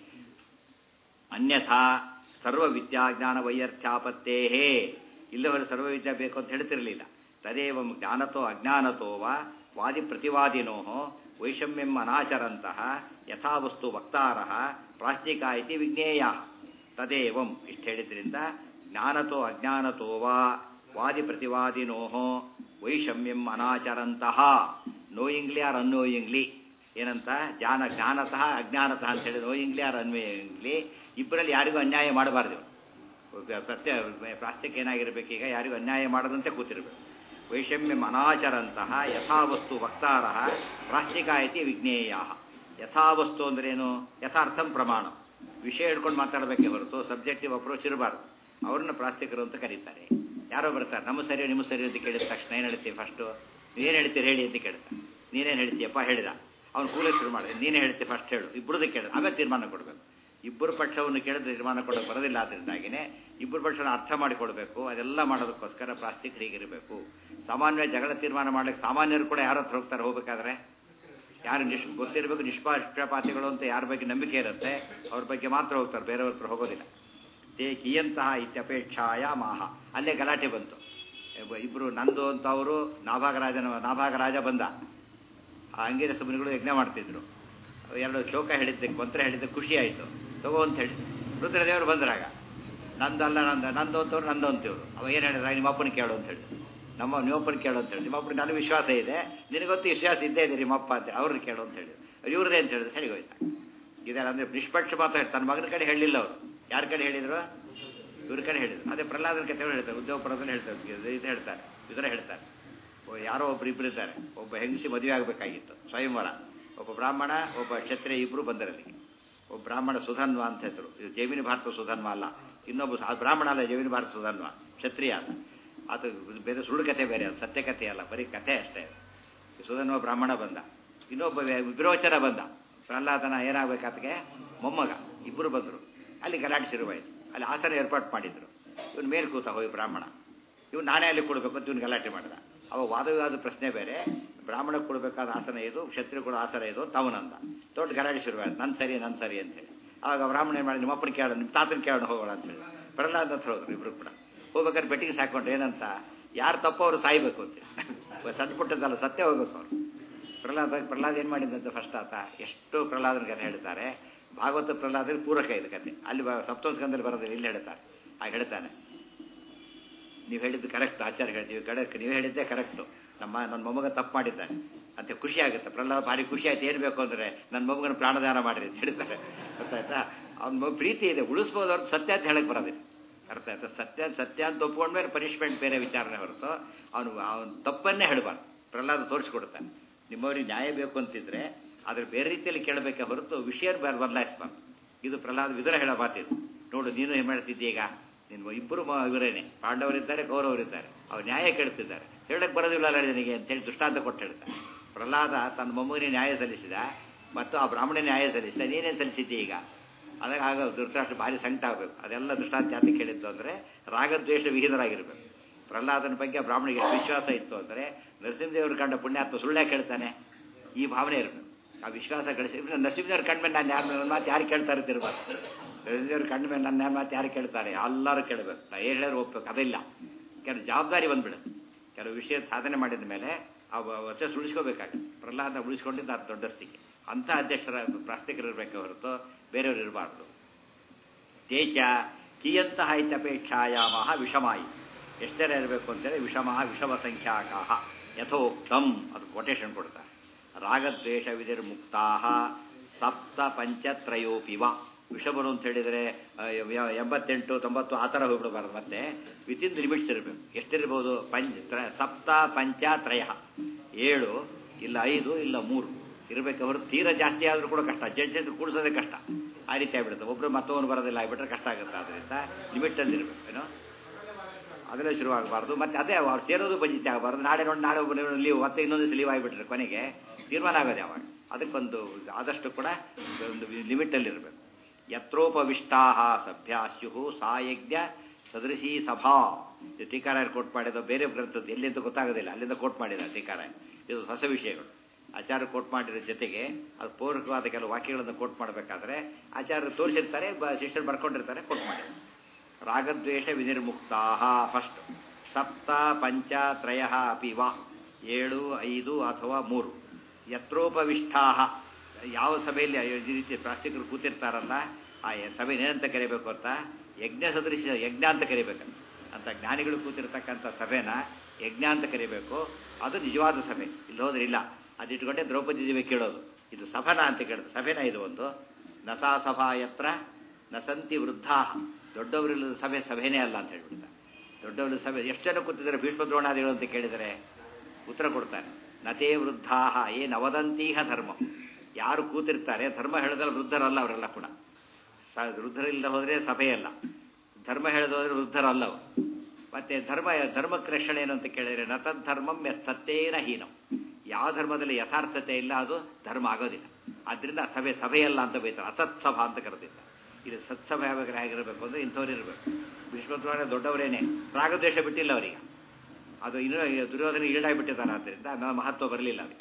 ಅನ್ಯಥಾ ಸರ್ವ ವಿದ್ಯಾಜ್ಞಾನ ವೈಯರ್ಥ್ಯಾಪತ್ತೇ ಇಲ್ಲವರು ಸರ್ವವಿದ್ಯಾ ಬೇಕು ಅಂತ ಹೇಳ್ತಿರಲಿಲ್ಲ ತದೇವ ಜ್ಞಾನತೋ ಅಜ್ಞಾನತೋ ವಾ ವಾದಿ ಪ್ರತಿವಾದಿನೋ ವೈಷಮ್ಯಂ ಅನಾಚರಂತಹ ಯಥಾವಸ್ತು ವಕ್ತಾರ ಪ್ರಾಸ್ತಿಕ ಇತಿ ವಿಜ್ಞೇಯ ತದೇವಂ ಇಷ್ಟು ಹೇಳಿದ್ರಿಂದ ಜ್ಞಾನತೋ ಅಜ್ಞಾನತೋ ವಾ ವಾದಿ ಪ್ರತಿವಾದಿನೋ ವೈಷಮ್ಯಂ ಅನಾಚರಂತಹ ನೋಯಿಂಗ್ಲಿ ಆರ್ ಅನ್ನೋಯಿಂಗ್ಲಿ ಏನಂತ ಜ್ಞಾನ ಜ್ಞಾನತಃ ಅಜ್ಞಾನತಃ ಅಂತ ಹೇಳಿ ನೋಯಿಂಗ್ಲಿ ಆರ್ ಅನ್ವಯಿಂಗ್ಲಿ ಇಬ್ಬರಲ್ಲಿ ಯಾರಿಗೂ ಅನ್ಯಾಯ ಮಾಡಬಾರ್ದು ಪ್ರತ್ಯ ಪ್ರಾಸ್ತಿಕ ಏನಾಗಿರ್ಬೇಕೀಗ ಯಾರಿಗೂ ಅನ್ಯಾಯ ಮಾಡದಂತೆ ಕೂತಿರ್ಬೇಕು ವೈಷಮ್ಯಂ ಅನಾಚರಂತಹ ಯಥಾವಸ್ತು ವಕ್ತಾರ ಪ್ರಾಸ್ತಿಕ ಇತಿ ವಿಜ್ಞೇಯ ಯಥಾವಸ್ತು ಅಂದ್ರೇನು ಯಥಾರ್ಥಂ ಪ್ರಮಾಣ ವಿಷಯ ಹಿಡ್ಕೊಂಡು ಮಾತಾಡಬೇಕೆ ಹೊರತು ಸಬ್ಜೆಕ್ಟಿವ್ ಅಪ್ರೋಚ್ ಇರಬಾರ್ದು ಅವ್ರನ್ನ ಪ್ರಾಸ್ತಿಕರು ಅಂತ ಕರೀತಾರೆ ಯಾರೋ ಬರ್ತಾರೆ ನಮ್ಮ ಸರಿ ನಿಮ್ಮ ಸರಿ ಅಂತ ಕೇಳಿದ ತಕ್ಷಣ ಏನು ಹೇಳ್ತೀವಿ ಫಸ್ಟು ನೀನು ಹೇಳ್ತೀರಿ ಹೇಳಿ ಅಂತ ಕೇಳ್ತಾರೆ ನೀನೇನು ಹೇಳ್ತೀಯಪ್ಪ ಹೇಳಿದ ಅವ್ನು ಕೂಲೇ ಶುರು ಮಾಡಿದೆ ನೀನೇ ಹೇಳ್ತೀವಿ ಫಸ್ಟ್ ಹೇಳು ಇಬ್ಬರದ್ದು ಕೇಳಿದ ಆಮೇಲೆ ತೀರ್ಮಾನ ಕೊಡಬೇಕು ಇಬ್ಬರು ಪಕ್ಷವನ್ನು ಕೇಳಿದ್ರೆ ತೀರ್ಮಾನ ಕೊಡೋಕೆ ಬರೋದಿಲ್ಲ ಅದರಿಂದಾಗಿನೇ ಇಬ್ಬರು ಪಕ್ಷವನ್ನು ಅರ್ಥ ಮಾಡಿಕೊಳ್ಬೇಕು ಅದೆಲ್ಲ ಮಾಡೋದಕ್ಕೋಸ್ಕರ ಪ್ರಾಸ್ತಿಕರು ಹೀಗಿರಬೇಕು ಸಾಮಾನ್ಯ ಜಗಳ ತೀರ್ಮಾನ ಮಾಡ್ಲಿಕ್ಕೆ ಸಾಮಾನ್ಯರು ಕೂಡ ಯಾರ ಹತ್ರ ಹೋಗ್ತಾರೆ ಹೋಗ್ಬೇಕಾದ್ರೆ ಯಾರು ನಿಶ್ ಗೊತ್ತಿರಬೇಕು ನಿಷ್ಪಕ್ಷಪಾತಿಗಳು ಅಂತ ಯಾರ ಬಗ್ಗೆ ನಂಬಿಕೆ ಇರುತ್ತೆ ಅವ್ರ ಬಗ್ಗೆ ಮಾತ್ರ ಹೋಗ್ತಾರೆ ಬೇರೆಯವ್ರ ಹತ್ರ ಹೋಗೋದಿಲ್ಲ ತೇ ಕಿಯಂತಹ ಇತ್ಯಪೇಕ್ಷಾಯ ಮಾಹ ಅಲ್ಲೇ ಗಲಾಟೆ ಬಂತು ಇಬ್ಬ- ಇಬ್ರು ನಂದು ಅಂತ ಅವರು ನಾಭಾಗರಾಜನ ನಾಭಾಗರಾಜ ಬಂದ ಆ ಅಂಗಿರ ಸುಮ್ಮನಿಗಳು ಯಜ್ಞ ಮಾಡ್ತಿದ್ರು ಎರಡು ಶ್ಲೋಕ ಹೇಳಿದ್ದಕ್ಕೆ ಮಂತ್ರ ಹೇಳಿದ್ದಕ್ಕೆ ಖುಷಿ ಆಯಿತು ತಗೋ ಅಂತ ಹೇಳಿ ರುದ್ರದೇವರು ಬಂದ್ರಾಗ ನಂದಲ್ಲ ನಂದ ನಂದು ಅಂತವ್ರು ನಂದು ಅಂತಿವ್ರು ಅವ ಏನು ಹೇಳಿದ್ರೆ ನಿಮ್ಮ ಅಪ್ಪನ ಕೇಳು ಅಂತ ಹೇಳಿ ನಮ್ಮ ನಿಮ್ಮಪ್ಪನ ಕೇಳು ಅಂತ ಹೇಳಿ ನಿಮ್ಮ ಅಪ್ಪನ ನನಗೆ ವಿಶ್ವಾಸ ಇದೆ ನಿನಗೊತ್ತು ವಿಶ್ವಾಸ ಇದ್ದೇ ಇದೆ ನಿಮ್ಮಪ್ಪ ಅಂತ ಅವ್ರನ್ನ ಕೇಳು ಅಂತ ಹೇಳಿ ಇವ್ರದೇ ಅಂತ ಹೇಳಿದ್ರೆ ಸರಿ ಹೋಯ್ತಾ ಇದೆಲ್ಲ ಅಂದರೆ ನಿಷ್ಪಕ್ಷಪಾತ ಹೇಳಿ ತನ್ನ ಮಗನ ಕಡೆ ಹೇಳಿಲ್ಲ ಅವರು ಯಾರ ಕಡೆ ಹೇಳಿದ್ರು ಇವ್ರ ಕಡೆ ಹೇಳಿದ್ರು ಅದೇ ಪ್ರಹ್ಲಾದನ ಕಥೆ ಹೇಳ್ತಾರೆ ಉದ್ಯೋಗಪುರದಲ್ಲಿ ಹೇಳ್ತಾರೆ ಇದು ಹೇಳ್ತಾರೆ ಇದರ ಹೇಳ್ತಾರೆ ಓ, ಯಾರೋ ಒಬ್ರು ಇಬ್ರು ಇದ್ದಾರೆ ಒಬ್ಬ ಹೆಂಗಸಿ ಮದುವೆ ಆಗಬೇಕಾಗಿತ್ತು ಸ್ವಯಂವರ ಒಬ್ಬ ಬ್ರಾಹ್ಮಣ ಒಬ್ಬ ಕ್ಷತ್ರಿಯ ಇಬ್ರು ಬಂದರಲ್ಲಿ ಒಬ್ಬ ಬ್ರಾಹ್ಮಣ ಸುಧನ್ವ ಅಂತ ಹೆಸರು ಇದು ಜೈಮಿನಿ ಭಾರತ ಸುಧನ್ವ ಅಲ್ಲ ಇನ್ನೊಬ್ಬ ಸ- ಅದು ಬ್ರಾಹ್ಮಣ ಅಲ್ಲ ಜೈಮಿನಿ ಭಾರತ ಸುಧನ್ವ ಕ್ಷತ್ರಿಯ ಅಲ್ಲ ಅದು ಬೇರೆ ಸುಳ್ಳು ಕಥೆ ಬೇರೆ ಅದು ಸತ್ಯ ಕಥೆ ಅಲ್ಲ ಬರೀ ಕಥೆ ಅಷ್ಟೇ ಸುಧನ್ವ ಬ್ರಾಹ್ಮಣ ಬಂದ ಇನ್ನೊಬ್ಬ ವೆ- ವಿರೋಚನ ಬಂದ ಪ್ರಹ್ಲಾದನ ಏನಾಗಬೇಕಾತಗೆ ಮೊಮ್ಮಗ ಇಬ್ಬರು ಬಂದರು ಅಲ್ಲಿ ಗಲಾಟೆ ಶುರುವಾಯಿತು ಅಲ್ಲಿ ಆಸನ ಏರ್ಪಾಟ್ ಮಾಡಿದ್ರು ಇವನು ಮೇಲೆ ಕೂತ ಹೋಗಿ ಬ್ರಾಹ್ಮಣ ಇವ್ನು ನಾನೇ ಅಲ್ಲಿ ಕೊಡಬೇಕು ಅಂತ ಇವ್ನು ಗಲಾಟೆ ಮಾಡಿದ ಅವ ವಾದವಿವಾದ ಪ್ರಶ್ನೆ ಬೇರೆ ಬ್ರಾಹ್ಮಣಕ್ಕೆ ಕೊಡಬೇಕಾದ ಆಸನ ಇದು ಕ್ಷತ್ರಿಯ ಕೊಡೋ ಆಸನ ಇದು ತವನಂದ ದೊಡ್ಡ ಗಲಾಟೆ ಶುರುವಾಯಿತು ನನ್ನ ಸರಿ ನನ್ನ ಸರಿ ಅಂತೇಳಿ ಆವಾಗ ಬ್ರಾಹ್ಮಣ ಏನು ಮಾಡಿ ನಿಮ್ಮ ಅಪ್ಪನ ಕೇಳೋಣ ನಿಮ್ಮ ತಾತನ ಕೇಳೋಣ ಹೋಗೋಣ ಅಂತೇಳಿ ಪ್ರಹ್ಲಾದ ಅಂತ ಹೋದ್ರು ಇಬ್ರು ಕೂಡ ಹೋಗ್ಬೇಕಾದ್ರೆ ಬೆಟ್ಟಿಗೆ ಸಾಕೊಂಡ್ರೆ ಏನಂತ ಯಾರು ತಪ್ಪು ಅವರು ಸಾಯ್ಬೇಕು ಅಂತೇಳಿ ಸಣ್ಣ ಪುಟ್ಟದಲ್ಲ ಸತ್ಯ ಹೋಗ್ಬೇಕು ಅವ್ರು ಪ್ರಹ್ಲಾದ ಪ್ರಹ್ಲಾದ ಏನು ಮಾಡಿದಂತೆ ಫಸ್ಟ್ ಆತ ಎಷ್ಟು ಪ್ರಹ್ಲಾದನ ಕಥೆ ಹೇಳ್ತಾರೆ ಭಾಗವತ ಪ್ರಹ್ಲಾದನ ಪೂರಕ ಇದು ಕತೆ ಅಲ್ಲಿ ಬ- ಸಪ್ತಮ ಸ್ಕಂದಲ್ಲಿ ಬರೋದಿಲ್ಲ ಇಲ್ಲಿ ಹೇಳ್ತಾರೆ ಆಗ ಹೇಳ್ತಾನೆ ನೀವು ಹೇಳಿದ್ದು ಕರೆಕ್ಟ್ ಆಚಾರ್ಯ ಹೇಳ್ತೀವಿ ಕರೆಕ್ಟ್ ನೀವು ಹೇಳಿದ್ದೆ ಕರೆಕ್ಟು ನಮ್ಮ ನನ್ನ ಮೊಮ್ಮಗ ತಪ್ಪು ಮಾಡಿದ್ದಾನೆ ಅಂತ ಖುಷಿ ಆಗುತ್ತೆ ಪ್ರಹ್ಲಾದ ಭಾರಿ ಖುಷಿ ಆಯ್ತು ಏನು ಬೇಕು ಅಂದರೆ ನನ್ನ ಮೊಮ್ಮಗನ ಪ್ರಾಣದಾನ ಮಾಡಿರಿ ಅಂತ ಹೇಳ್ತಾರೆ ಗೊತ್ತಾಯ್ತಾ ಅವ್ನ ಪ್ರೀತಿ ಇದೆ ಉಳಿಸ್ಬೋದು ಅವ್ರು ಸತ್ಯ ಅಂತ ಹೇಳಕ್ಕೆ ಬರೋದಿಲ್ಲ ಅರ್ಥ ಆಯ್ತಾ ಸತ್ಯ ಸತ್ಯ ಅಂತ ಒಪ್ಕೊಂಡ್ಮೇಲೆ ಪನಿಷ್ಮೆಂಟ್ ಬೇರೆ ವಿಚಾರಣೆ ಹೊರತು ಅವನು ಅವನ ತಪ್ಪನ್ನೇ ಹೇಳಬಾರ್ದು ಪ್ರಹ್ಲಾದ ತೋರಿಸ್ಕೊಡ್ತಾನೆ ನಿಮ್ಮವ್ರಿಗೆ ನ್ಯಾಯ ಬೇಕು ಅಂತಿದ್ರೆ ಅದ್ರ ಬೇರೆ ರೀತಿಯಲ್ಲಿ ಕೇಳಬೇಕೆ ಹೊರತು ವಿಷಯ ಬೇರೆ ಬದಲಾಯಿಸ್ಬಾರ್ದು ಇದು ಪ್ರಹ್ಲಾದ ವಿದುರ ಹೇಳೋ ಮಾತಿದು ನೋಡು ನೀನು ಏನು ಮಾಡ್ತಿದ್ದೀಗ ನಿನ್ನ ಇಬ್ಬರು ಮ ಇವರೇನೆ ಪಾಂಡವರಿದ್ದಾರೆ ಕೌರವರಿದ್ದಾರೆ ಅವ್ರು ನ್ಯಾಯ ಕೇಳ್ತಿದ್ದಾರೆ ಹೇಳಕ್ಕೆ ಬರೋದಿಲ್ಲ ನನಗೆ ಅಂತೇಳಿ ದೃಷ್ಟಾಂತ ಕೊಟ್ಟು ಹೇಳ್ತಾರೆ ಪ್ರಹ್ಲಾದ ತನ್ನ ಮೊಮ್ಮಗನಿಗೆ ನ್ಯಾಯ ಸಲ್ಲಿಸಿದ ಮತ್ತು ಆ ಬ್ರಾಹ್ಮಣ ನ್ಯಾಯ ಸಲ್ಲಿಸಿದ ನೀನೇನು ಸಲ್ಲಿಸಿದ್ದೆ ಈಗ ಅದಾಗ ಆಗ ಧೃತರಾಷ್ಟ್ರ ಭಾರಿ ಸಂಕಟ ಆಗಬೇಕು ಅದೆಲ್ಲ ದೃಷ್ಟಾಂತ ಯಾತಕ್ಕೆ ಹೇಳಿದ್ದು ಅಂದರೆ ರಾಗದ್ವೇಷ ವಿಹಿತರಾಗಿರ್ಬೇಕು ಪ್ರಹ್ಲಾದನ ಬಗ್ಗೆ ಆ ಬ್ರಾಹ್ಮಣಿಗೆ ಎಷ್ಟು ವಿಶ್ವಾಸ ಇತ್ತು ಅಂದರೆ ನರಸಿಂಹದೇವರು ಕಂಡ ಪುಣ್ಯಾತ್ಮ ಸುಳ್ಳ್ಯಾ ಕೇಳ್ತಾನೆ ಈ ಭಾವನೆ ಇರಬೇಕು ಆ ವಿಶ್ವಾಸ ಗಳಿಸಿ ನರಸಿಂಹದೇವ್ರ ಕಂಡ್ಮೇಲೆ ನಾನು ಯಾರು ನನ್ನ ಮಾತು ಯಾರು ಕೇಳ್ತಾ ಇರ್ತಿರ್ಬಾರ್ದು ನರಸಿಂಹದೇವ್ರ ಕಂಡ್ಮೇಲೆ ನನ್ನ ಮಾತು ಯಾರು ಕೇಳ್ತಾರೆ ಎಲ್ಲರೂ ಕೇಳಬೇಕು ನಾ ಏನು ಹೇಳಿದ್ರು ಒಪ್ಬೇಕು ಅದೆಲ್ಲ ಕೆಲವು ಜವಾಬ್ದಾರಿ ಬಂದ್ಬಿಡುತ್ತೆ ಕೆಲವು ವಿಷಯ ಸಾಧನೆ ಮಾಡಿದ ಮೇಲೆ ಆ ವಚಸ್ ಉಳಿಸ್ಕೋಬೇಕಾಗುತ್ತೆ ಪ್ರಹ್ಲಾದ ಉಳಿಸ್ಕೊಂಡಿದ್ದು ಅದು ದೊಡ್ಡಸ್ತಿಗೆ ಅಂಥ ಅಧ್ಯಕ್ಷರ ಪ್ರಾಸ್ತಿಕರು ಇರಬೇಕೆ ಹೊರತು ಬೇರೆಯವರು ಇರಬಾರ್ದು ತೇಜ ಕಿಯಂತಹ ಇತ್ಯಪೇಕ್ಷಾಯಾಮಹ ವಿಷಮಾಯಿ ಎಷ್ಟು ಜನ ಇರಬೇಕು ಅಂತೇಳಿ ವಿಷಮ ವಿಷಮ ಸಂಖ್ಯಾಕಾಹ ಯಥೋಕ್ತಂ ಅದು ಕೊಟೇಶನ್ ಕೊಡ್ತಾರೆ ರಾಗದ್ವೇಷ ವಿಧಿರ್ಮುಕ್ತಾ ಸಪ್ತ ಪಂಚತ್ರಯೋಪಿವ ವಿಷಮರು ಅಂತ ಹೇಳಿದರೆ ಆ, ಯ- ಎಂಬತ್ತೆಂಟು ತೊಂಬತ್ತು ಆ ಥರ ಹೋಗ್ಬಿಡಬಾರ್ದು ಮತ್ತೆ ವಿತಿನ್ ಲಿಮಿಟ್ಸ್ ಇರಬೇಕು ಎಷ್ಟಿರ್ಬೋದು ಪಂಚ ತ್ರ ಸಪ್ತ ಪಂಚ ತ್ರಯ ಏಳು ಇಲ್ಲ ಐದು ಇಲ್ಲ ಮೂರು ಇರಬೇಕು ಅವರು ತೀರ ಜಾಸ್ತಿ ಆದರೂ ಕೂಡ ಕಷ್ಟ ಜಡ್ಜ್ ಜಡ್ಜ್ ಕೂಡಿಸೋದೇ ಕಷ್ಟ ಆ ರೀತಿ ಆಗ್ಬಿಡುತ್ತೆ ಒಬ್ಬರು ಮತ್ತೊಬ್ಬನು ಬರೋದಿಲ್ಲ ಆಗಿಬಿಟ್ರೆ ಕಷ್ಟ ಆಗುತ್ತೆ ಅದರಿಂದ ಲಿಮಿಟಲ್ಲಿ ಇರಬೇಕು ಏನೋ ಅದೆಲ್ಲ ಶುರುವಾಗಬಾರ್ದು ಮತ್ತೆ ಅದೇ ಅವ್ರು ಸೇರೋದು ಬಂಜಿತಿ ಆಗಬಾರ್ದು ನಾಳೆ ನೋಡಿ ನಾಳೆ ಒಬ್ಬ ಲೀವ್ ಮತ್ತೆ ಇನ್ನೊಂದು ದಿವಸ ಲೀವ್ ಆಗಿಬಿಟ್ರೆ ಕೊನೆಗೆ ತೀರ್ಮಾನ ಆಗೋದು ಯಾವಾಗ ಅದಕ್ಕೊಂದು ಆದಷ್ಟು ಕೂಡ ಒಂದು ಲಿಮಿಟಲ್ಲಿ ಇರಬೇಕು ಯತ್ರೋಪವಿಷ್ಟಾ ಸಭ್ಯಾಸ್ಯು ಸಾ ಯಜ್ಞ ಸದೃಶಿ ಸಭಾ ಇದು ಟೀಕಾರಾಯರು ಕೋಟ್ ಮಾಡಿದ ಬೇರೆ ಗ್ರಂಥದ್ದು ಎಲ್ಲಿಂದ ಗೊತ್ತಾಗೋದಿಲ್ಲ ಅಲ್ಲಿಂದ ಕೋಟ್ ಮಾಡಿದ ಟೀಕಾರಾಯ ಇದು ಹೊಸ ವಿಷಯಗಳು ಆಚಾರ್ಯ ಕೋಟ್ ಮಾಡಿರೋ ಜೊತೆಗೆ ಅದು ಪೂರಕವಾದ ಕೆಲವು ವಾಕ್ಯಗಳನ್ನು ಕೋಟ್ ಮಾಡಬೇಕಾದ್ರೆ ಆಚಾರ್ಯರು ತೋರಿಸಿರ್ತಾರೆ ಬ ಶಿಷ್ಯರು ಬರ್ಕೊಂಡಿರ್ತಾರೆ ಕೋಟ್ ಮಾಡಿದ್ದಾರೆ ರಾಗದ್ವೇಷ ವಿನಿರ್ಮುಕ್ತಾ ಫಸ್ಟ್ ಸಪ್ತ ಪಂಚ ತ್ರಯ ಅಪಿ ವಾ ಏಳು ಐದು ಅಥವಾ ಮೂರು ಯತ್ರೋಪವಿಷ್ಟಾ ಯಾವ ಸಭೆಯಲ್ಲಿ ಈ ರೀತಿ ಪ್ರಾಸ್ತಿಕರು ಕೂತಿರ್ತಾರಲ್ಲ ಆ ಸಭೆ ಏನಂತ ಕರಿಬೇಕು ಅಂತ ಯಜ್ಞ ಸದೃಶ ಯಜ್ಞ ಅಂತ ಕರಿಬೇಕಂತ ಅಂತ ಜ್ಞಾನಿಗಳು ಕೂತಿರ್ತಕ್ಕಂಥ ಸಭೆನ ಯಜ್ಞ ಅಂತ ಕರಿಬೇಕು ಅದು ನಿಜವಾದ ಸಭೆ ಇಲ್ಲಿ ಹೋದ್ರೆ ಇಲ್ಲ ಅದಿಟ್ಕೊಂಡೆ ದ್ರೌಪದಿ ದೇವಿ ಕೇಳೋದು ಇದು ಸಭನ ಅಂತ ಕೇಳೋದು ಸಭೆನ ಇದು ಒಂದು ನಸಾ ಸಭಾ ಯತ್ರ ನಸಂತಿ ವೃದ್ಧಾ ದೊಡ್ಡವರಿಲ್ಲದ ಸಭೆ ಸಭೆನೇ ಅಲ್ಲ ಅಂತ ಹೇಳ್ಬಿಡ್ತಾರೆ ದೊಡ್ಡವರು ಸಭೆ ಎಷ್ಟು ಜನ ಕೂತಿದ್ದಾರೆ ಭೀಷ್ಮ ದ್ರೋಣಾದಿಗಳು ಅಂತ ಕೇಳಿದರೆ ಉತ್ತರ ಕೊಡ್ತಾರೆ ನತೇ ವೃದ್ಧಾ ಏ ನವದಂತೀಹ ಧರ್ಮ ಯಾರು ಕೂತಿರ್ತಾರೆ ಧರ್ಮ ಹೇಳಿದ್ರೆ ವೃದ್ಧರಲ್ಲ ಅವರೆಲ್ಲ ಕೂಡ ಸ ವೃದ್ಧರಿಲ್ಲದ ಹೋದರೆ ಸಭೆಯಲ್ಲ ಧರ್ಮ ಹೇಳಿದೋದ್ರೆ ವೃದ್ಧರಲ್ಲ ಅವರು ಮತ್ತೆ ಧರ್ಮ ಧರ್ಮಕ್ಕೆ ರಕ್ಷಣೆ ಏನು ಅಂತ ಕೇಳಿದರೆ ನತದ್ಧರ್ಮಂ ಯತ್ ಸತ್ಯೇನ ಹೀನಂ ಯಾವ ಧರ್ಮದಲ್ಲಿ ಯಥಾರ್ಥತೆ ಇಲ್ಲ ಅದು ಧರ್ಮ ಆಗೋದಿಲ್ಲ ಆದ್ರಿಂದ ಸಭೆ ಸಭೆಯಲ್ಲ ಅಂತ ಬೈತಾರೆ ಅಸತ್ಸಭಾ ಅಂತ ಕರೆದಿದ್ದಾರೆ ಇದು ಸತ್ಸಭೆ ಆಗ್ಬೇಕಾದ್ರೆ ಹೇಗಿರಬೇಕು ಅಂದರೆ ಇಂಥವ್ರು ಇರಬೇಕು ಭೀಷ್ಮದ್ವಾರ ದೊಡ್ಡವರೇನೆ ರಾಗದ್ವೇಷ ಬಿಟ್ಟಿಲ್ಲ ಅವರಿಗೆ ಅದು ಇನ್ನೂ ದುರ್ಯೋಧನ ಈಡಾಗಿಬಿಟ್ಟಿದ್ದಾನೆ ಆದ್ದರಿಂದ ಆಮೇಲೆ ಮಹತ್ವ ಬರಲಿಲ್ಲ ಅದಕ್ಕೆ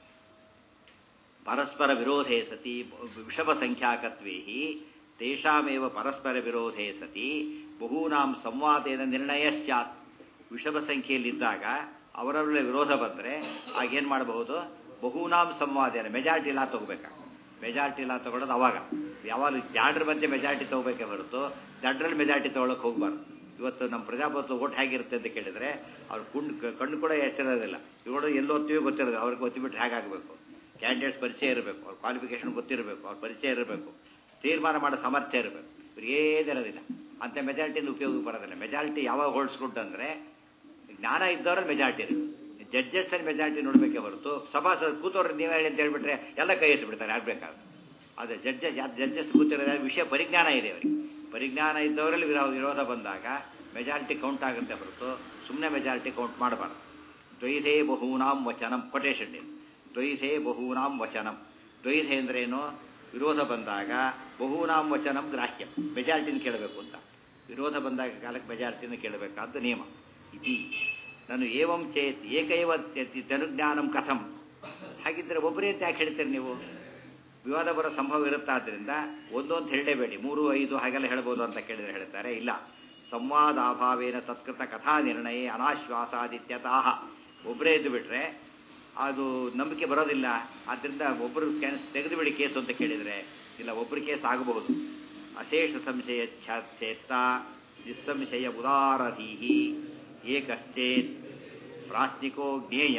ಪರಸ್ಪರ ವಿರೋಧೇ ಸತಿ ವಿಷಮ ಸಂಖ್ಯಾಕತ್ವೇ ತೇಷಾಮೇವ ಪರಸ್ಪರ ವಿರೋಧೇ ಸತಿ ಬಹೂನಾಂ ಸಂವಾದೇನ ನಿರ್ಣಯ ಸ್ಯಾತ್ ವಿಷಮ ಸಂಖ್ಯೆಯಲ್ಲಿದ್ದಾಗ ಅವರವರ ವಿರೋಧ ಬಂದರೆ ಆಗೇನು ಮಾಡಬಹುದು ಬಹುನಾಂ ಸಂವಾದೇನ ಮೆಜಾರಿಟಿ ಇಲ್ಲ ತಗೋಬೇಕಾ ಮೆಜಾರಿಟಿ ಇಲ್ಲ ತಗೊಳ್ಳೋದು ಅವಾಗ ಯಾವಾಗ ಜಾಡ್ರ ಮಧ್ಯೆ ಮೆಜಾರಿಟಿ ತಗೋಬೇಕೇ ಹೊರತು ದಡ್ರಲ್ಲಿ ಮೆಜಾರಿಟಿ ತಗೊಳಕ್ಕೆ ಹೋಗ್ಬಾರ್ದು ಇವತ್ತು ನಮ್ಮ ಪ್ರಜಾಪ್ರಭುತ್ವ ಓಟ್ ಹೇಗಿರುತ್ತೆ ಅಂತ ಕೇಳಿದ್ರೆ ಅವ್ರು ಕುಂಡ್ ಕಣ್ಣು ಕೂಡ ಎಚ್ಚರೋದಿಲ್ಲ ಇವರು ಎಲ್ಲಿ ಓದ್ತೀವಿ ಗೊತ್ತಿರೋದು ಅವ್ರಿಗೆ ಗೊತ್ತಿಬಿಟ್ಟು ಹೇಗಾಗಬೇಕು ಕ್ಯಾಂಡಿಡೇಟ್ಸ್ ಪರಿಚಯ ಇರಬೇಕು ಅವ್ರ ಕ್ವಾಲಿಫಿಕೇಷನ್ ಗೊತ್ತಿರಬೇಕು ಅವ್ರ ಪರಿಚಯ ಇರಬೇಕು ತೀರ್ಮಾನ ಮಾಡೋ ಸಾಮರ್ಥ್ಯ ಇರಬೇಕು ಇವ್ರಿಗೆ ಏನಿರೋದಿಲ್ಲ ಅಂಥ ಮೆಜಾರಿಟಿಯಿಂದ ಉಪಯೋಗ ಬರೋದಿಲ್ಲ ಮೆಜಾರಿಟಿ ಯಾವಾಗ ಹೋಲ್ಸ್ಕೊಟ್ಟು ಅಂದರೆ ಜ್ಞಾನ ಇದ್ದವ್ರಲ್ಲಿ ಮೆಜಾರಿಟಿ ಇರುತ್ತೆ ಜಡ್ಜಸ್ ಅಲ್ಲಿ ಮೆಜಾರಿಟಿ ನೋಡಬೇಕೇ ಹೊರತು ಸಭಾಸದ ಕೂತವ್ರು ನೀವೇ ಹೇಳಿ ಅಂತ ಹೇಳ್ಬಿಟ್ರೆ ಎಲ್ಲ ಕೈ ಎತ್ತಿ ಬಿಡ್ತಾರೆ ಆಗ್ಬೇಕಾದ್ರೆ ಆದರೆ ಜಡ್ಜಸ್ ಜಡ್ಜಸ್ ಕೂತಿರೋದ್ರೆ ವಿಷಯ ಪರಿಜ್ಞಾನ ಇದೆ ಅವರಿಗೆ ಪರಿಜ್ಞಾನ ಇದ್ದವರಲ್ಲಿ ವಿರೋ ವಿರೋಧ ಬಂದಾಗ ಮೆಜಾರಿಟಿ ಕೌಂಟ್ ಆಗುತ್ತೆ ಹೊರತು ಸುಮ್ಮನೆ ಮೆಜಾರಿಟಿ ಕೌಂಟ್ ಮಾಡಬಾರ್ದು ದ್ವೈಧೇ ಬಹೂನಾಂ ವಚನಂ ಕೊಟೇಶನ್ ಇದೆ ದ್ವೈಧೇ ಬಹೂನಾಂ ವಚನಂ ದ್ವೈಧೆ ಅಂದ್ರೇನು ವಿರೋಧ ಬಂದಾಗ ಬಹುನಾಂ ವಚನಂ ಗ್ರಾಹ್ಯ ಮೆಜಾರಿಟಿನ ಕೇಳಬೇಕು ಅಂತ ವಿರೋಧ ಬಂದಾಗ ಕಾಲಕ್ಕೆ ಮೆಜಾರಿಟಿನ ಕೇಳಬೇಕಾದ ನಿಯಮ ಇತಿ ನಾನು ಏವಂ ಚೇತ್ ಏಕೈವ ತನುಜ್ಞಾನಂ ಕಥಂ ಹಾಗಿದ್ದರೆ ಒಬ್ಬರೇ ಅಂತ ಯಾಕೆ ಹೇಳ್ತೀರಿ ನೀವು ವಿವಾದ ಬರೋ ಸಂಭವ ಇರುತ್ತಾದ್ರಿಂದ ಒಂದೊಂದು ಹೇಳಲೇಬೇಡಿ ಮೂರು ಐದು ಹಾಗೆಲ್ಲ ಹೇಳ್ಬೋದು ಅಂತ ಕೇಳಿದ್ರೆ ಹೇಳ್ತಾರೆ ಇಲ್ಲ ಸಂವಾದಾಭಾವೇನ ತತ್ಕೃತ ಕಥಾ ನಿರ್ಣಯ ಅನಾಶ್ವಾಸಾದಿತ್ಯತಃ ಒಬ್ಬರೇ ಇದ್ದು ಬಿಟ್ರೆ ಅದು ನಂಬಿಕೆ ಬರೋದಿಲ್ಲ ಆದ್ದರಿಂದ ಒಬ್ಬರು ಕ್ಯಾನ್ಸ್ ತೆಗೆದು ಬಿಡಿ ಕೇಸು ಅಂತ ಕೇಳಿದರೆ ಇಲ್ಲ ಒಬ್ಬರು ಕೇಸ್ ಆಗಬಹುದು ಅಶೇಷ ಸಂಶಯ ಚೇತ್ತ ನಿಸ್ಸಂಶಯ ಉದಾರಧೀಹಿ ಏಕಶ್ಚೇತ್ ಪ್ರಾಸ್ತಿಕೋ ಜ್ಞೇಯ